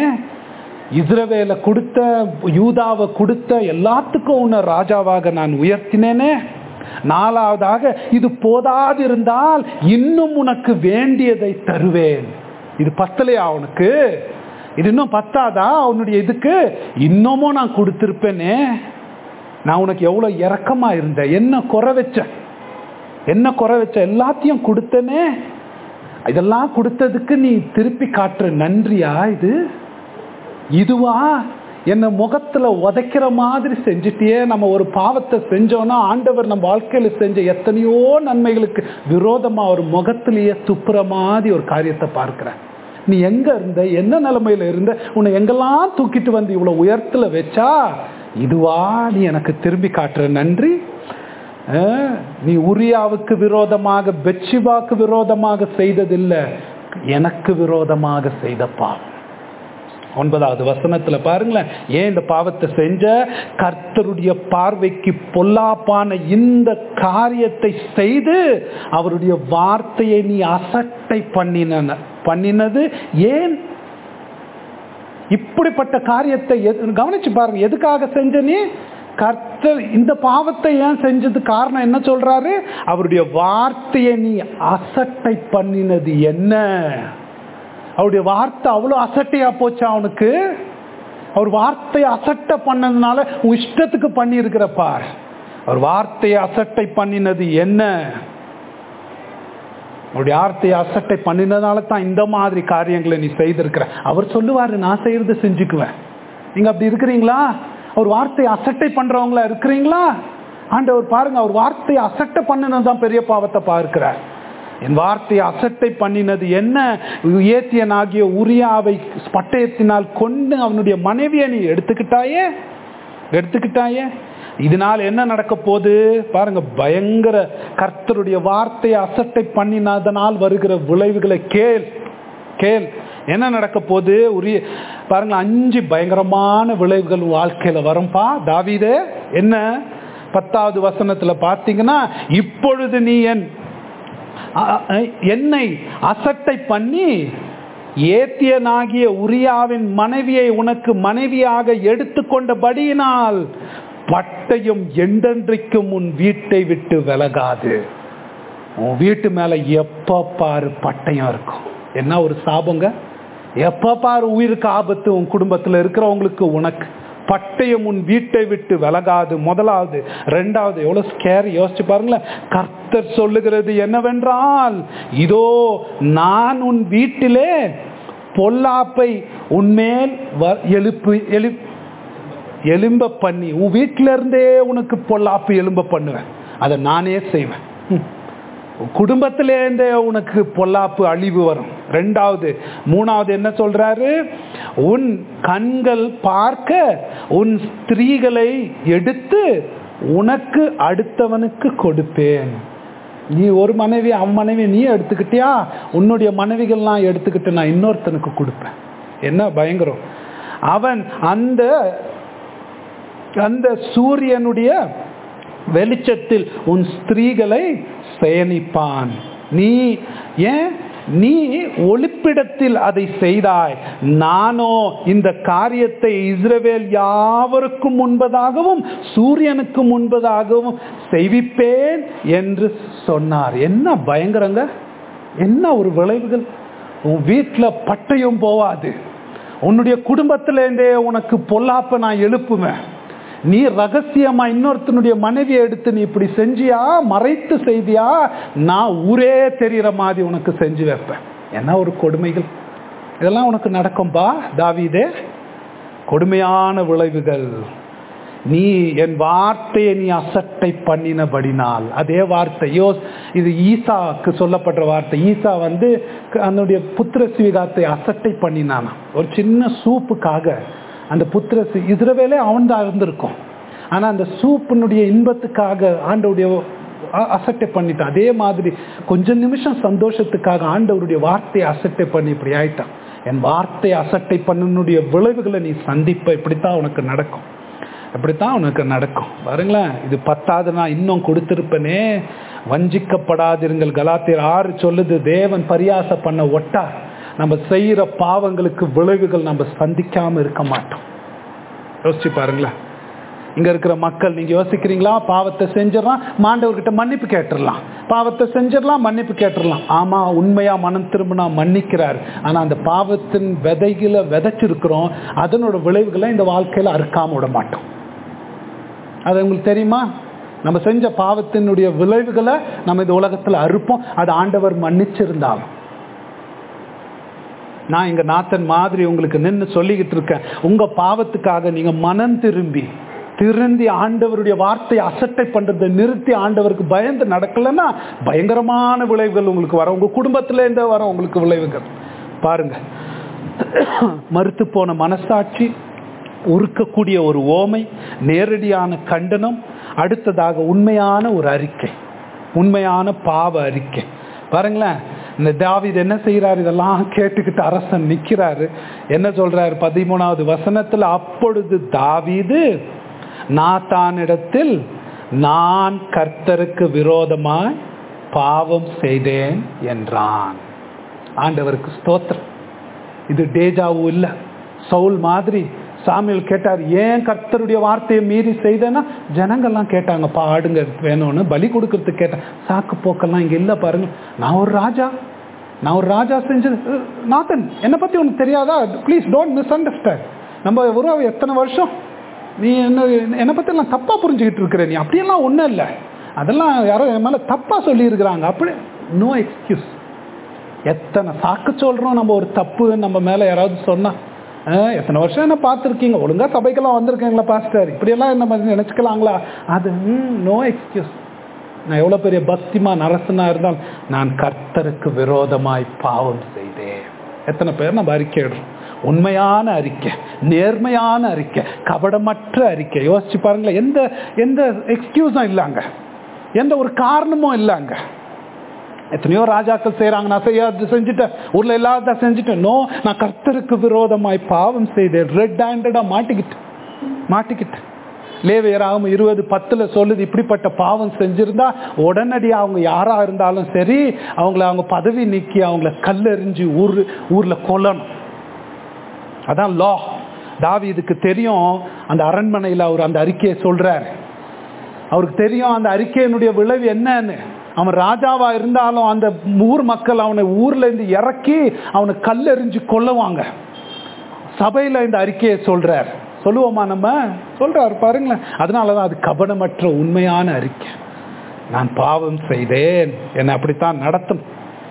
இஸ்ரவேல கொடுத்த யூதாவை கொடுத்த எல்லாத்துக்கும் உன்னை ராஜாவாக நான் உயர்த்தினேனே நாலாவதாக இது போதாதிருந்தால் இன்னும் உனக்கு வேண்டியதை தருவேன் இது பத்தலையா அவனுக்கு இது இன்னும் பத்தாதா அவனுடைய இதுக்கு இன்னமும் நான் கொடுத்திருப்பேனே நான் உனக்கு எவ்வளவு இரக்கமா இருந்தேன் என்ன குறை வச்ச என்ன குறை வச்ச எல்லாத்தையும் கொடுத்தனே இதெல்லாம் கொடுத்ததுக்கு நீ திருப்பி காட்டுற நன்றியா இது இதுவா என்ன முகத்துல உதைக்கிற மாதிரி செஞ்சுட்டியே நம்ம ஒரு பாவத்தை செஞ்சோம்னா ஆண்டவர் நம்ம வாழ்க்கையில செஞ்ச எத்தனையோ நன்மைகளுக்கு விரோதமா ஒரு முகத்திலேயே துப்புற மாதிரி ஒரு காரியத்தை பார்க்கிறேன் நீ எங்க இருந்த என்ன நிலைமையில இருந்த உன்னை எங்கெல்லாம் தூக்கிட்டு வந்து இவ்வளவு உயரத்துல வச்சா இதுவா நீ எனக்கு திரும்பி காட்டுற நன்றி அஹ், நீ உரியாவுக்கு விரோதமாக பெட்சிபாக்கு விரோதமாக செய்ததில்லை எனக்கு விரோதமாக செய்த பாவம் ஒன்பதாவது வசனத்துல பாருங்களேன் ஏன் இந்த பாவத்தை செஞ்ச கர்த்தருடைய பார்வைக்கு பொல்லாப்பான இந்த காரியத்தை செய்து அவருடைய வார்த்தையை நீ அசட்டை பண்ணின பண்ணினது ஏன் இப்படிப்பட்ட காரியத்தை எது- கவனிச்சு பாருங்க எதுக்காக செஞ்ச நீ கர்த்தர் இந்த பாவத்தை ஏன் செஞ்சது காரணம் என்ன சொல்றாரு அவருடைய வார்த்தையை நீ அசட்டை பண்ணினது என்ன அவருடைய வார்த்தை அவ்வளோ அசட்டையா போச்சா அவனுக்கு அவர் வார்த்தையை அசட்டை பண்ணதுனால உன் இஷ்டத்துக்கு பண்ணி இருக்கிற பார் அவர் வார்த்தையை அசட்டை பண்ணினது என்ன அவருடைய வார்த்தையை அசட்டை பண்ணினதால தான் இந்த மாதிரி காரியங்களை நீ செய்திருக்கிற அவர் சொல்லுவாரு நான் செய்யறதை செஞ்சுக்குவேன் நீங்க அப்படி இருக்கிறீங்களா அவர் வார்த்தையை அசட்டை பண்றவங்களா இருக்கிறீங்களா ஆண்டவர் பாருங்க அவர் வார்த்தையை அசட்டை பண்ணினதுதான் பெரிய பாவத்தை பார்க்கிறார் என் வார்த்தையை அசட்டை பண்ணினது என்ன ஏத்தியனாகிய உரியாவை பட்டயத்தினால் கொண்டு அவனுடைய மனைவியை நீ எடுத்துக்கிட்டாயே எடுத்துக்கிட்டாயே இதனால் என்ன நடக்க போகுது பாருங்க பயங்கர கர்த்தருடைய வார்த்தையை அசட்டை பண்ணினதனால் வருகிற விளைவுகளை கேள் கேள் என்ன நடக்க போகுது உரிய பாருங்க அஞ்சு பயங்கரமான விளைவுகள் வாழ்க்கையில வரும்பா தாவீதே என்ன பத்தாவது வசனத்துல பார்த்தீங்கன்னா இப்பொழுது நீ என் என்னை அசட்டை பண்ணி ஏத்தியனாகிய உரியாவின் மனைவியை உனக்கு மனைவியாக எடுத்துக்கொண்டபடியினால் பட்டயம் என்றென்றைக்கும் உன் வீட்டை விட்டு விலகாது உன் வீட்டு மேல எப்ப பாரு பட்டயம் இருக்கும் என்ன ஒரு சாபங்க எப்ப பாரு உயிருக்கு ஆபத்து உன் குடும்பத்துல இருக்கிறவங்களுக்கு உனக்கு பட்டயம் உன் வீட்டை விட்டு விலகாது முதலாவது ரெண்டாவது எவ்வளவு ஸ்கேர் யோசிச்சு பாருங்களேன் கர்த்தர் சொல்லுகிறது என்னவென்றால் இதோ நான் உன் வீட்டிலே பொல்லாப்பை உன்மேல் எழுப்பு எழு எலும்ப பண்ணி உன் வீட்டில இருந்தே உனக்கு பொல்லாப்பு எலும்ப பண்ணுவேன் அதை நானே செய்வேன் குடும்பத்திலேருந்தே உனக்கு பொல்லாப்பு அழிவு வரும் ரெண்டாவது மூணாவது என்ன சொல்றாரு உன் கண்கள் பார்க்க உன் ஸ்திரீகளை எடுத்து உனக்கு அடுத்தவனுக்கு கொடுப்பேன் நீ ஒரு மனைவி அவன் மனைவி நீ எடுத்துக்கிட்டியா உன்னுடைய மனைவிகள்லாம் எடுத்துக்கிட்டு நான் இன்னொருத்தனுக்கு கொடுப்பேன் என்ன பயங்கரம் அவன் அந்த அந்த சூரியனுடைய வெளிச்சத்தில் உன் ஸ்திரீகளை சேனிப்பான் நீ ஏன் நீ ஒளிப்பிடத்தில் அதை செய்தாய் நானோ இந்த காரியத்தை இஸ்ரவேல் யாவருக்கும் முன்பதாகவும் சூரியனுக்கு முன்பதாகவும் செய்விப்பேன் என்று சொன்னார் என்ன பயங்கரங்க என்ன ஒரு விளைவுகள் உன் வீட்டில் பட்டயம் போவாது உன்னுடைய குடும்பத்திலேருந்தே உனக்கு பொல்லாப்ப நான் எழுப்புவேன் நீ ரகசியமா இன்னொருத்தனுடைய மனைவியை எடுத்து நீ இப்படி செஞ்சியா மறைத்து செய்தியா நான் ஊரே தெரிகிற மாதிரி உனக்கு செஞ்சு வைப்பேன் என்ன ஒரு கொடுமைகள் இதெல்லாம் உனக்கு நடக்கும்பா தாவீதே கொடுமையான விளைவுகள் நீ என் வார்த்தையை நீ அசட்டை பண்ணினபடினால் அதே வார்த்தை யோ இது ஈசாக்கு சொல்லப்படுற வார்த்தை ஈசா வந்து அதனுடைய புத்திர சுவிகாரத்தை அசட்டை பண்ணினானா ஒரு சின்ன சூப்புக்காக அந்த புத்திர இஸ்ரவேலே அவன் தான் இருந்திருக்கும் ஆனா அந்த சூப்பினுடைய இன்பத்துக்காக ஆண்டவுடைய அசட்டை பண்ணிட்டான் அதே மாதிரி கொஞ்ச நிமிஷம் சந்தோஷத்துக்காக ஆண்டவருடைய வார்த்தையை அசட்டை பண்ணி இப்படி ஆயிட்டான் என் வார்த்தையை அசட்டை பண்ணனுடைய விளைவுகளை நீ சந்திப்ப இப்படித்தான் உனக்கு நடக்கும் இப்படித்தான் உனக்கு நடக்கும் பாருங்களேன் இது பத்தாவது நான் இன்னும் கொடுத்திருப்பேனே வஞ்சிக்கப்படாதிருங்கள் கலாத்தியர் ஆறு சொல்லுது தேவன் பரியாச பண்ண ஒட்டா நம்ம செய்யற பாவங்களுக்கு விளைவுகள் நம்ம சந்திக்காம இருக்க மாட்டோம் யோசிச்சு பாருங்களேன் இங்க இருக்கிற மக்கள் நீங்க யோசிக்கிறீங்களா பாவத்தை செஞ்சிடலாம் மாண்டவர்கிட்ட மன்னிப்பு கேட்டுடலாம் பாவத்தை செஞ்சிடலாம் மன்னிப்பு கேட்டுடலாம் ஆமா உண்மையா மனம் திரும்பினா மன்னிக்கிறார் ஆனா அந்த பாவத்தின் விதைகளை விதைச்சிருக்கிறோம் அதனோட விளைவுகளை இந்த வாழ்க்கையில அறுக்காம விட மாட்டோம் அது உங்களுக்கு தெரியுமா நம்ம செஞ்ச பாவத்தினுடைய விளைவுகளை நம்ம இந்த உலகத்துல அறுப்போம் அது ஆண்டவர் மன்னிச்சிருந்தாலும் நான் இங்க நாத்தன் மாதிரி உங்களுக்கு நின்று சொல்லிக்கிட்டு இருக்கேன் உங்க பாவத்துக்காக நீங்க மனம் திரும்பி திருந்தி ஆண்டவருடைய வார்த்தையை அசட்டை பண்றதை நிறுத்தி ஆண்டவருக்கு பயந்து நடக்கலன்னா பயங்கரமான விளைவுகள் உங்களுக்கு வர உங்க குடும்பத்துல இருந்தே வர உங்களுக்கு விளைவுகள் பாருங்க மறுத்து போன மனசாட்சி உருக்கக்கூடிய ஒரு ஓமை நேரடியான கண்டனம் அடுத்ததாக உண்மையான ஒரு அறிக்கை உண்மையான பாவ அறிக்கை பாருங்களேன் இந்த தாவிது என்ன செய்யறாரு இதெல்லாம் கேட்டுக்கிட்டு அரசன் நிக்கிறாரு என்ன சொல்றாரு பதிமூணாவது வசனத்துல அப்பொழுது தாவீது நாத்தானிடத்தில் நான் கர்த்தருக்கு விரோதமாய் பாவம் செய்தேன் என்றான் ஆண்டவருக்கு ஸ்தோத்திரம் இது டேஜாவும் இல்லை சவுல் மாதிரி சாமியல் கேட்டார் ஏன் கர்த்தருடைய வார்த்தையை மீறி செய்தேன்னா ஜனங்கள்லாம் கேட்டாங்க பாடுங்க வேணும்னு பலி கொடுக்கறதுக்கு கேட்டேன் சாக்கு போக்கெல்லாம் இங்க இல்லை பாருங்க நான் ஒரு ராஜா நான் ஒரு ராஜா செஞ்சது அஹ், நாதன் என்னை பற்றி உனக்கு தெரியாதா ப்ளீஸ் டோன்ட் மிஸ் அண்டர்ஸ்டாண்ட் நம்ம உறவு எத்தனை வருஷம் நீ என்ன என்னை பற்றி எல்லாம் தப்பாக புரிஞ்சுக்கிட்டு இருக்கிற நீ அப்படியெல்லாம் ஒன்றும் இல்லை அதெல்லாம் யாரோ என் மேலே தப்பாக சொல்லியிருக்கிறாங்க அப்படி நோ எக்ஸ்கியூஸ் எத்தனை சாக்கு சொல்கிறோம் நம்ம ஒரு தப்பு நம்ம மேலே யாராவது சொன்னா அஹ், எத்தனை வருஷம் என்ன பார்த்துருக்கீங்க ஒழுங்கா சபைக்கெல்லாம் வந்திருக்கீங்களா பாஸ்டர் இப்படியெல்லாம் என்ன மாதிரி நினச்சிக்கலாங்களா அது நோ எக்ஸ்கியூஸ் நான் எவ்வளோ பெரிய பக்திமா நரசனா இருந்தால் நான் கர்த்தருக்கு விரோதமாய் பாவம் செய்தேன் எத்தனை பேர் நம்ம அறிக்கையிடுறோம் உண்மையான அறிக்கை நேர்மையான அறிக்கை கபடமற்ற அறிக்கை யோசிச்சு பாருங்களேன் எந்த எந்த எக்ஸ்கியூஸும் இல்லைங்க எந்த ஒரு காரணமும் இல்லைங்க எத்தனையோ ராஜாக்கள் செய்கிறாங்க நான் செய்யாது செஞ்சுட்டேன் ஊரில் இல்லாத செஞ்சுட்டேன் நோ நான் கர்த்தருக்கு விரோதமாய் பாவம் செய்தேன் ரெட் ஹேண்டடாக மாட்டிக்கிட்டேன் மாட்டிக்கிட்டேன் லேவியராகும் இருபது பத்துல சொல்லுது இப்படிப்பட்ட பாவம் செஞ்சிருந்தா உடனடியாக அவங்க யாரா இருந்தாலும் சரி அவங்கள அவங்க பதவி நீக்கி அவங்கள கல்லெறிஞ்சு ஊர் ஊர்ல கொல்லணும் அதான் லா தாவீதுக்கு தெரியும் அந்த அரண்மனையில் அவர் அந்த அறிக்கையை சொல்றாரு அவருக்கு தெரியும் அந்த அறிக்கையினுடைய விளைவு என்னன்னு அவன் ராஜாவா இருந்தாலும் அந்த ஊர் மக்கள் அவனை ஊர்ல இருந்து இறக்கி அவனை கல்லெறிஞ்சு கொல்லுவாங்க சபையில இந்த அறிக்கையை சொல்றார் சொல்லுவோமா நம்ம சொல்றாரு பாருங்களேன் அதனாலதான் அது கபடமற்ற உண்மையான அறிக்கை நான் பாவம் செய்தேன் என்னை அப்படித்தான் நடத்தணும்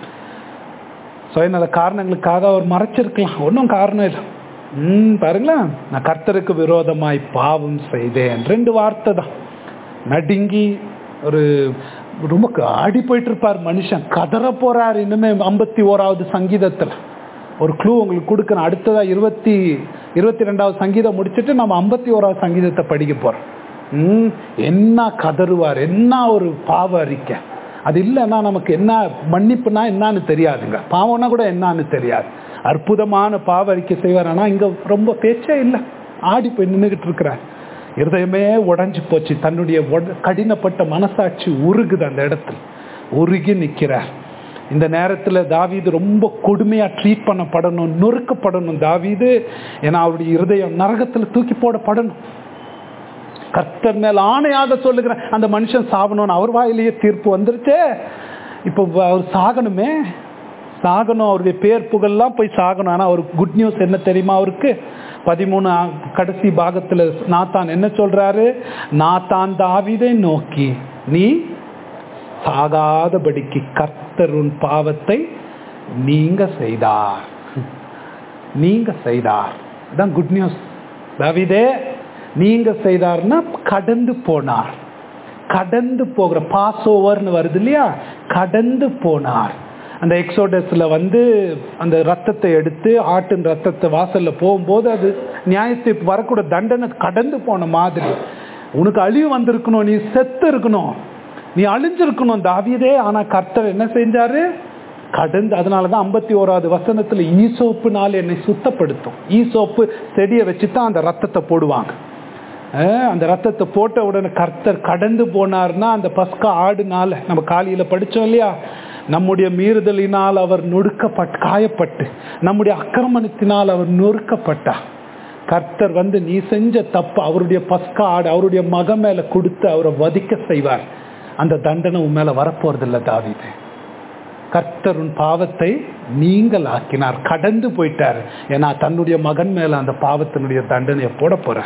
சுயநல காரணங்களுக்காக அவர் மறைச்சிருக்கலாம் ஒன்றும் காரணம் இல்லை ம் பாருங்களேன் நான் கர்த்தருக்கு விரோதமாய் பாவம் செய்தேன் ரெண்டு வார்த்தை தான் நடுங்கி ஒரு ரொம்ப ஆடி போயிட்டு இருப்பார் மனுஷன் கதற போறார் இனிமே ஐம்பத்தி ஓராவது சங்கீதத்தில் ஒரு க்ளூ உங்களுக்கு கொடுக்குறேன் அடுத்ததா இருபத்தி இருபத்தி ரெண்டாவது சங்கீதம் முடிச்சுட்டு நம்ம ஐம்பத்தி ஓராவது சங்கீதத்தை படிக்க போறோம் ம் என்ன கதறுவார் என்ன ஒரு பாவ அறிக்கை அது இல்லைன்னா நமக்கு என்ன மன்னிப்புனா என்னன்னு தெரியாதுங்க பாவம்னா கூட என்னன்னு தெரியாது அற்புதமான பாவ அறிக்கை செய்வார் ஆனால் இங்க ரொம்ப பேச்சே இல்லை ஆடி போய் நின்றுகிட்டு இருக்கிறார் இருதயமே உடைஞ்சு போச்சு தன்னுடைய உட- கடினப்பட்ட மனசாட்சி உருகுது அந்த இடத்துல உருகி நிற்கிறார் இந்த நேரத்தில் தாவீது ரொம்ப கொடுமையா ட்ரீட் பண்ணப்படணும் நொறுக்கப்படணும் தாவீது ஏன்னா அவருடைய இருதயம் நரகத்தில் தூக்கி போடப்படணும் கர்த்தர் மேல் ஆணையாக சொல்லுகிறேன் அந்த மனுஷன் சாகணும்னு அவர் வாயிலேயே தீர்ப்பு வந்துருச்சே இப்போ வ- அவர் சாகணுமே சாகணும் அவருடைய பேர் புகழ்லாம் போய் சாகணும் ஆனால் அவருக்கு குட் நியூஸ் என்ன தெரியுமா அவருக்கு பதிமூணு ஆ- கடைசி பாகத்தில் நாத்தான் என்ன சொல்றாரு நாத்தான் தாவீதை நோக்கி நீ சாகாதபடிக்கு கர்த்தர் உன் பாவத்தை நீங்க செய்தார் நீங்க செய்தார் இதான் குட் நியூஸ் தாவீதே நீங்க செய்தார்னா கடந்து போனார் கடந்து போகிற பாஸ் ஓவர்னு வருது இல்லையா கடந்து போனார் அந்த எக்ஸோடஸ்ல வந்து அந்த ரத்தத்தை எடுத்து ஆட்டின் ரத்தத்தை வாசல்ல போகும்போது அது நியாயத்தை வரக்கூட தண்டனை கடந்து போன மாதிரி உனக்கு அழிவு வந்திருக்கணும் நீ செத்து இருக்கணும் நீ அழிஞ்சிருக்கணும் தாவீதே ஆனா கர்த்தர் என்ன செஞ்சாரு கடந்து அதனால தான் ஐம்பத்தி ஓராவது வசனத்தில் ஈசோப்புனால் என்னை சுத்தப்படுத்தும் ஈசோப்பு செடியை வச்சு தான் அந்த ரத்தத்தை போடுவாங்க அஹ் அந்த ரத்தத்தை போட்ட உடனே கர்த்தர் கடந்து போனார்னா அந்த பஸ்கா ஆடுனால நம்ம காலையில் படித்தோம் இல்லையா நம்முடைய மீறுதலினால் அவர் நொடுக்கப்பட்டு காயப்பட்டு நம்முடைய அக்கிரமணத்தினால் அவர் நொறுக்கப்பட்டார் கர்த்தர் வந்து நீ செஞ்ச தப்பு அவருடைய பஸ்கா ஆடு அவருடைய மக மேல கொடுத்து அவரை வதிக்க செய்வார் அந்த தண்டனை உன் மேல வரப்போறதில்ல தாவீது கர்த்தர் உன் பாவத்தை நீங்கள் ஆக்கினார் கடந்து போயிட்டார் ஏன்னா தன்னுடைய மகன் மேல அந்த பாவத்தினுடைய தண்டனையை போட போறார்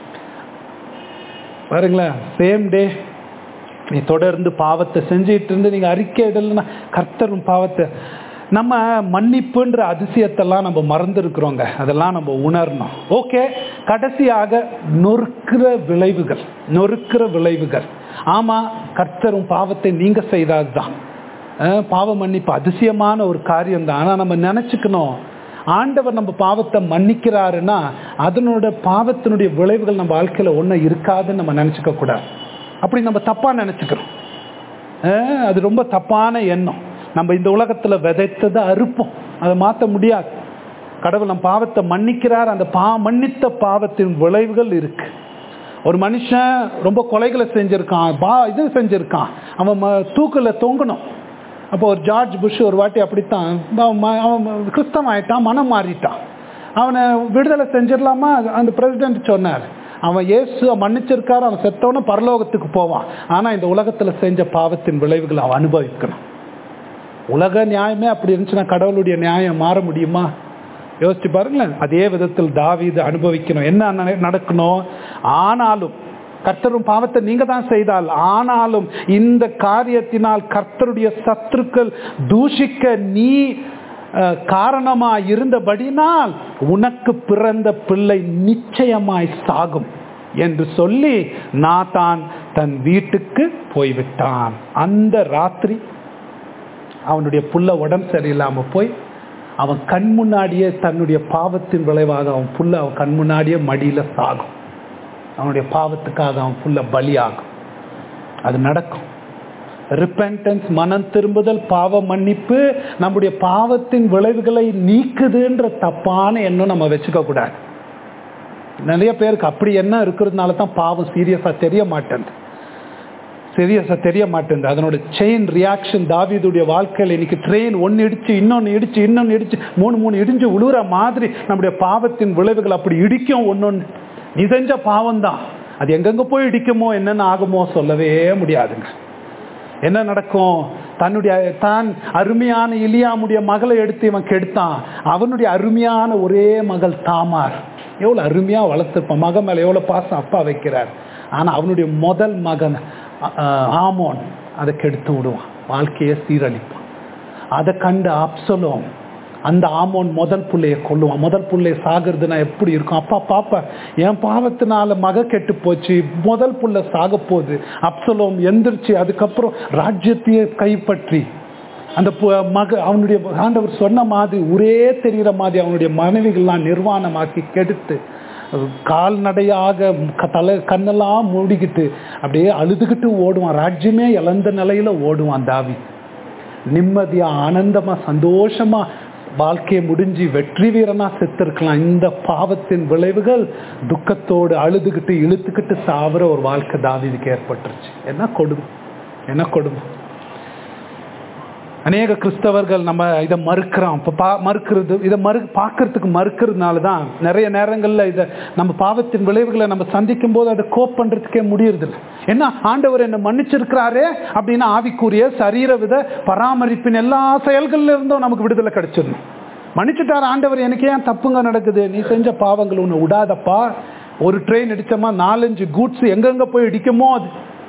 பாருங்களேன் சேம் டே நீ தொடர்ந்து பாவத்தை செஞ்சிட்டு இருந்து நீங்க அறிக்கை இடலைன்னா கர்த்தர் உன் பாவத்தை நம்ம மன்னிப்புன்ற அதிசயத்தெல்லாம் நம்ம மறந்துருக்குறோங்க அதெல்லாம் நம்ம உணரணும் ஓகே கடைசியாக நொறுக்கிற விளைவுகள் நொறுக்கிற விளைவுகள் ஆமா கர்த்தரும் பாவத்தை நீங்க செய்தாதுதான் அஹ் பாவ மன்னிப்பு அதிசயமான ஒரு காரியம் தான் ஆனா நம்ம நினைச்சுக்கணும் ஆண்டவர் நம்ம பாவத்தை மன்னிக்கிறாருன்னா அதனோட பாவத்தினுடைய விளைவுகள் நம்ம வாழ்க்கையில ஒன்றும் இருக்காதுன்னு நம்ம நினைச்சுக்க கூடாது அப்படி நம்ம தப்பா நினைச்சுக்கிறோம் அஹ் அது ரொம்ப தப்பான எண்ணம் நம்ம இந்த உலகத்துல விதைத்ததை அறுப்போம் அதை மாற்ற முடியாது கடவுள் நம்ம பாவத்தை மன்னிக்கிறார் அந்த பா மன்னித்த பாவத்தின் விளைவுகள் இருக்கு ஒரு மனுஷன் ரொம்ப கொலைகளை செஞ்சிருக்கான் பா இது செஞ்சிருக்கான் அவன் ம- தூக்குல தொங்கணும் அப்போ ஒரு ஜார்ஜ் புஷ் ஒரு வாட்டி அப்படித்தான் அவன் ம- அவன் கிறிஸ்தவன் ஆயிட்டான் மனம் மாறிட்டான் அவனை விடுதலை செஞ்சிடலாமா அந்த பிரசிடென்ட் சொன்னார் அவன் இயேசு மன்னிச்சிருக்காரு அவன் செத்தவனும் பரலோகத்துக்கு போவான் ஆனா இந்த உலகத்துல செஞ்ச பாவத்தின் விளைவுகளை அவன் அனுபவிக்கணும் உலக நியாயமே அப்படி இருந்துச்சுன்னா கடவுளுடைய நியாயம் மாற முடியுமா யோசிச்சு பாருங்களேன் அதே விதத்தில் தாவீது அனுபவிக்கணும் என்ன நட- நடக்கணும் ஆனாலும் கர்த்தரும் பாவத்தை நீங்க தான் செய்தால் ஆனாலும் இந்த காரியத்தினால் கர்த்தருடைய சத்துருக்கள் தூஷிக்க நீ அஹ், காரணமாய் இருந்தபடினால் உனக்கு பிறந்த பிள்ளை நிச்சயமாய் சாகும் என்று சொல்லி நாதான் தன் வீட்டுக்கு போய்விட்டான் அந்த ராத்திரி அவனுடைய புள்ள உடம்பு சரியில்லாம போய் அவன் கண் முன்னாடியே தன்னுடைய பாவத்தின் விளைவாக அவன் புள்ள அவன் கண் முன்னாடியே மடியில சாகும் அவனுடைய பாவத்துக்காக அவன் புள்ள பலியாகும் அது நடக்கும் ரிப்பென்டன்ஸ் மனம் திரும்புதல் பாவ மன்னிப்பு நம்முடைய பாவத்தின் விளைவுகளை நீக்குதுன்ற தப்பான எண்ணம் நம்ம வச்சுக்க கூடாது நிறைய பேருக்கு அப்படி என்ன இருக்கிறதுனால தான் பாவம் சீரியஸா தெரிய மாட்டேங்குது சீரியஸா தெரிய மாட்டேங்குது அதனோட செயின் ரியாக்ஷன் தாவீதுடைய வாழ்க்கையில் இன்னைக்கு ட்ரெயின் ஒன்று இடிச்சு இன்னொன்று இடிச்சு இன்னொன்று இடிச்சு மூணு மூணு இடிஞ்சு உழுவுற மாதிரி நம்முடைய பாவத்தின் விளைவுகள் அப்படி இடிக்கும் ஒன்னொன்று நீ செஞ்ச பாவம் தான் அது எங்கெங்க போய் இடிக்குமோ என்னென்ன ஆகுமோ சொல்லவே முடியாதுங்க என்ன நடக்கும் தன்னுடைய தான் அருமையான இலியாமுடைய மகளை எடுத்து இவன் கெடுத்தான் அவனுடைய அருமையான ஒரே மகள் தாமார் எவ்வளவு அருமையா வளர்த்துருப்பான் மகன் மேல எவ்வளவு பாசம் அப்பா வைக்கிறார் ஆனா அவனுடைய முதல் மகன் அ- அ- ஆமோன் அதை கெடுத்து விடுவான் வாழ்க்கையை சீரழிப்பான் அதை கண்டு அப்சலோம் அந்த ஆமோன் முதல் புள்ளைய கொல்லுவான் முதல் புள்ளைய சாகிறதுனா எப்படி இருக்கும் அப்பா பாப்பா என் பாவத்தினால மக கெட்டு போச்சு முதல் புள்ள சாக போகுது அப்சலோம் எந்திரிச்சு அதுக்கப்புறம் ராஜ்யத்தையே கைப்பற்றி அந்த பு- மக அவனுடைய ஆண்டவர் சொன்ன மாதிரி ஒரே தெரிகிற மாதிரி அவனுடைய மனைவிகள்லாம் நிர்வாணமாக்கி கெடுத்து கால்நடையாக க- தலை கண்ணெல்லாம் மூடிக்கிட்டு அப்படியே அழுதுகிட்டு ஓடுவான் ராஜ்யமே இழந்த நிலையில ஓடுவான் தாவி நிம்மதியா ஆனந்தமா சந்தோஷமா வாழ்க்கையை முடிஞ்சு வெற்றி வீரனா செத்திருக்கலாம் இந்த பாவத்தின் விளைவுகள் துக்கத்தோடு அழுதுகிட்டு இழுத்துக்கிட்டு சாவுற ஒரு வாழ்க்கை தாவீதுக்கு ஏற்பட்டுருச்சு என்ன கொடுமை என்ன கொடுமை அநேக கிறிஸ்தவர்கள் நம்ம இதை மறுக்கிறோம் இப்போ பா மறுக்கிறது இதை மறு பார்க்கறதுக்கு மறுக்கிறதுனால தான் நிறைய நேரங்களில் இதை நம்ம பாவத்தின் விளைவுகளை நம்ம சந்திக்கும் போது அதை கோப் பண்ணுறதுக்கே முடியறதில்ல என்ன ஆண்டவர் என்னை மன்னிச்சிருக்கிறாரே அப்படின்னா ஆவிக்குரிய சரீர வித பராமரிப்பின் எல்லா செயல்கள்ல இருந்தும் நமக்கு விடுதலை கிடைச்சிடணும் மன்னிச்சுட்டார் ஆண்டவர் எனக்கு ஏன் தப்புங்க நடக்குது நீ செஞ்ச பாவங்கள் உன்னை விடாதப்பா ஒரு ட்ரெயின் இடிச்சோமா நாலஞ்சு கூட்ஸ் எங்கெங்க போய் இடிக்குமோ அது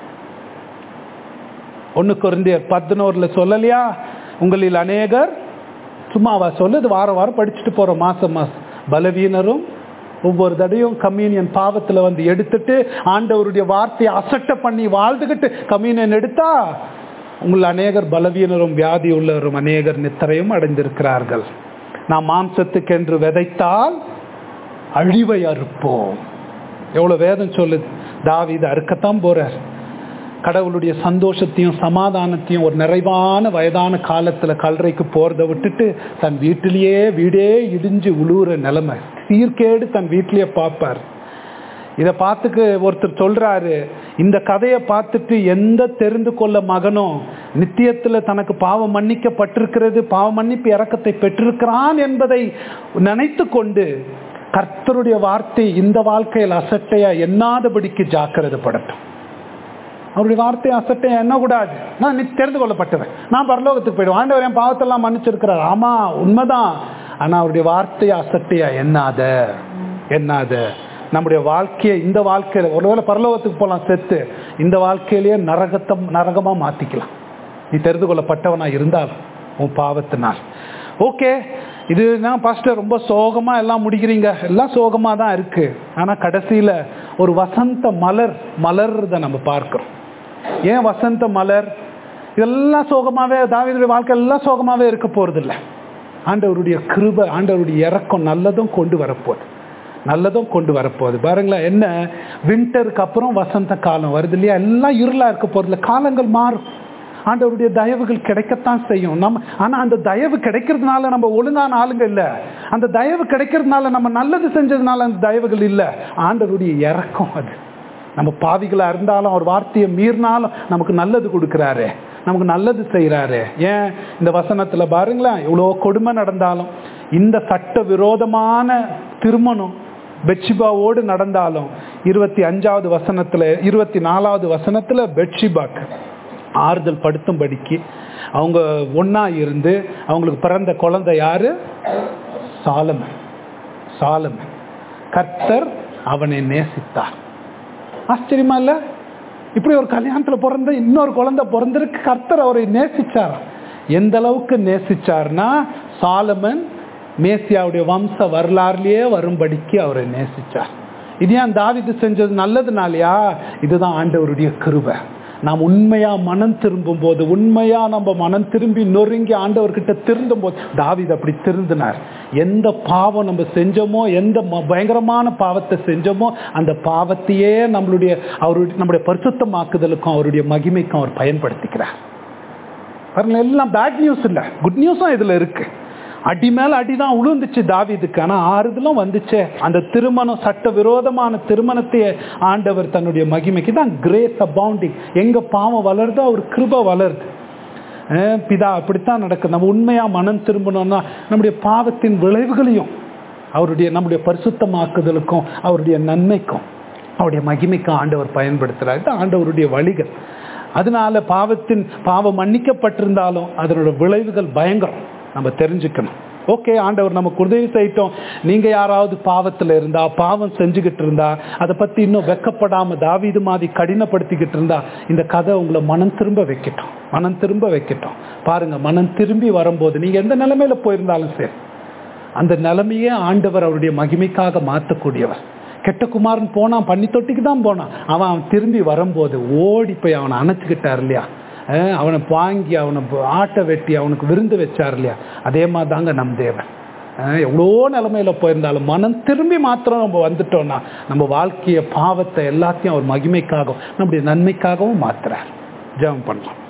ஒன்று குருந்தியர் பதினோருல சொல்லலையா உங்களில் அநேகர் சும்மாவா சொல்லுது வாரம் வாரம் படிச்சுட்டு போகிறோம் மாசம் மாசம் பலவீனரும் ஒவ்வொரு தடையும் கம்யூனியன் பாவத்தில் வந்து எடுத்துட்டு ஆண்டவருடைய வார்த்தையை அசட்டை பண்ணி வாழ்ந்துக்கிட்டு கம்யூனியன் எடுத்தா உங்கள் அநேகர் பலவீனரும் வியாதி உள்ளவரும் அநேகர் நித்திரையும் அடைந்திருக்கிறார்கள் நாம் மாம்சத்துக்கென்று விதைத்தால் அழிவை அறுப்போம் எவ்வளவு வேதம் சொல்லுது தாவீது அறுக்கத்தான் போறார் கடவுளுடைய சந்தோஷத்தையும் சமாதானத்தையும் ஒரு நிறைவான வயதான காலத்துல கல்லறைக்கு போறதை விட்டுட்டு தன் வீட்டிலேயே வீடே இடிஞ்சு உழுவுற நிலைமை சீர்கேடு தன் வீட்டிலேயே பார்ப்பார் இதை பார்த்துக்கு ஒருத்தர் சொல்றாரு இந்த கதையை பார்த்துட்டு எந்த தெரிந்து கொள்ள மகனும் நித்தியத்துல தனக்கு பாவம் மன்னிக்கப்பட்டிருக்கிறது பாவ மன்னிப்பு இறக்கத்தை பெற்றிருக்கிறான் என்பதை நினைத்து கொண்டு கர்த்தருடைய வார்த்தை இந்த வாழ்க்கையில் அசட்டையா எண்ணாதபடிக்கு ஜாக்கிரதை படட்டும் அவருடைய வார்த்தையை அசட்டையா எண்ணக்கூடாது நான் நீ தெரிந்து கொள்ளப்பட்டவன் நான் பரலோகத்துக்கு போயிடுவேன் ஆண்டவர் என் பாவத்தெல்லாம் மன்னிச்சிருக்கிறார் ஆமா உண்மைதான் ஆனா அவருடைய வார்த்தையை அசட்டையா எண்ணாத எண்ணாத நம்முடைய வாழ்க்கையை இந்த வாழ்க்கையில ஒருவேளை பரலோகத்துக்கு போகலாம் செத்து இந்த வாழ்க்கையிலேயே நரகத்தை நரகமா மாத்திக்கலாம் நீ தெரிந்து கொள்ளப்பட்டவனா இருந்தாலும் உன் பாவத்தினால் ஓகே இது நான் பாஸ்டர் ரொம்ப சோகமா எல்லாம் முடிக்கிறீங்க எல்லாம் சோகமா தான் இருக்கு ஆனா கடைசியில ஒரு வசந்த மலர் மலர்றத நம்ம பார்க்கிறோம் ஏன் வசந்த மலர் இதெல்லாம் சோகமாவே தாவீதுடைய வாழ்க்கை எல்லாம் சோகமாவே இருக்க போறது இல்லை ஆண்டவருடைய கிருபை ஆண்டவருடைய இறக்கம் நல்லதும் கொண்டு வரப்போகுது நல்லதும் கொண்டு வரப்போகுது பாருங்களேன் என்ன வின்டருக்கு அப்புறம் வசந்த காலம் வருது இல்லையா எல்லாம் இருளா இருக்க போறதுல காலங்கள் மாறும் ஆண்டவருடைய தயவுகள் கிடைக்கத்தான் செய்யும் நம்ம ஆனா அந்த தயவு கிடைக்கிறதுனால நம்ம ஒழுங்கான ஆளுங்க இல்ல அந்த தயவு கிடைக்கிறதுனால நம்ம நல்லது செஞ்சதுனால அந்த தயவுகள் இல்ல ஆண்டவருடைய இறக்கம் அது நம்ம பாவிகளா இருந்தாலும் அவர் வார்த்தையை மீறினாலும் நமக்கு நல்லது கொடுக்குறாரு நமக்கு நல்லது செய்யறாரு ஏன் இந்த வசனத்துல பாருங்களேன் இவ்வளோ கொடுமை நடந்தாலும் இந்த சட்ட விரோதமான திருமணம் பெட்சிபாவோடு நடந்தாலும் இருபத்தி அஞ்சாவது வசனத்துல இருபத்தி நாலாவது வசனத்துல பெட்சிபாக்கு ஆறுதல் படுத்தும்படிக்கு அவங்க ஒண்ணா இருந்து அவங்களுக்கு பிறந்த குழந்தை யாரு சாலமன் சாலமன் கர்த்தர் அவனை நேசித்தார் ஆச்சரியமா இல்ல இப்படி ஒரு கல்யாணத்துல பிறந்த இன்னொரு குழந்தை பிறந்திருக்கு கர்த்தர் அவரை நேசிச்சார் எந்த அளவுக்கு நேசிச்சார்னா சாலமன் மேசியாவுடைய வம்ச வரலாறுலயே வரும்படிக்கு அவரை நேசிச்சார் இது ஏன் தாவிது செஞ்சது நல்லதுனாலயா இதுதான் ஆண்டவருடைய கிருபை நாம் உண்மையா மனம் திரும்பும் போது உண்மையா நம்ம மனம் திரும்பி நொறுங்கி ஆண்டவர்கிட்ட திருந்தும் போது தாவிது அப்படி திருந்தினார் எந்த பாவம் நம்ம செஞ்சோமோ எந்த ம- பயங்கரமான பாவத்தை செஞ்சோமோ அந்த பாவத்தையே நம்மளுடைய அவருடைய நம்முடைய பரிசுத்தமாக்குதலுக்கும் அவருடைய மகிமைக்கும் அவர் பயன்படுத்திக்கிறார் பாருங்க எல்லாம் பேட் நியூஸ் இல்லை குட் நியூஸும் இதுல இருக்கு அடி மேல அடிதான் உளுந்துச்சு தாவீதுக்கு ஆனா ஆறுதலும் வந்துச்சே அந்த திருமணம் சட்ட விரோதமான திருமணத்தை ஆண்டவர் தன்னுடைய மகிமைக்கு தான் கிரேஸ் அபவுண்டிங் எங்க பாவம் வளருதோ அவர் கிருப வளருது அஹ் பிதா அப்படித்தான் நடக்குது நம்ம உண்மையா மனம் திரும்பணும்னா நம்முடைய பாவத்தின் விளைவுகளையும் அவருடைய நம்முடைய பரிசுத்தமாக்குதலுக்கும் அவருடைய நன்மைக்கும் அவருடைய மகிமைக்கும் ஆண்டவர் பயன்படுத்துறாரு இது ஆண்டவருடைய வழிகள் அதனால பாவத்தின் பாவம் மன்னிக்கப்பட்டிருந்தாலும் அதனோட விளைவுகள் பயங்கரம் நம்ம தெரிஞ்சுக்கணும் ஓகே ஆண்டவர் நமக்கு உதவி செய்யட்டும் நீங்க யாராவது பாவத்துல இருந்தா பாவம் செஞ்சுக்கிட்டு இருந்தா அதை பத்தி இன்னும் வெக்கப்படாம தாவீது மாதிரி கடினப்படுத்திக்கிட்டு இருந்தா இந்த கதை உங்களை மனம் திரும்ப வைக்கட்டும் மனம் திரும்ப வைக்கட்டும் பாருங்க மனம் திரும்பி வரும்போது நீங்க எந்த நிலைமையில போயிருந்தாலும் சரி அந்த நிலைமையே ஆண்டவர் அவருடைய மகிமைக்காக மாற்றக்கூடியவர் கெட்ட குமாரன் போனான் பண்ணி தொட்டிக்கு தான் போனான் அவன் அவன் திரும்பி வரும்போது ஓடி போய் அவனை அணைச்சிக்கிட்டார் இல்லையா அஹ் அவனை வாங்கி அவனை ஆட்டை வெட்டி அவனுக்கு விருந்து வச்சார் இல்லையா அதே மாதிரி தாங்க நம் தேவன் அஹ் எவ்வளோ நிலைமையில போயிருந்தாலும் மனம் திரும்பி மாத்திரம் நம்ம வந்துட்டோம்னா நம்ம வாழ்க்கைய பாவத்தை எல்லாத்தையும் அவர் மகிமைக்காகவும் நம்முடைய நன்மைக்காகவும் மாத்துறார் ஜெபம் பண்ணலாம்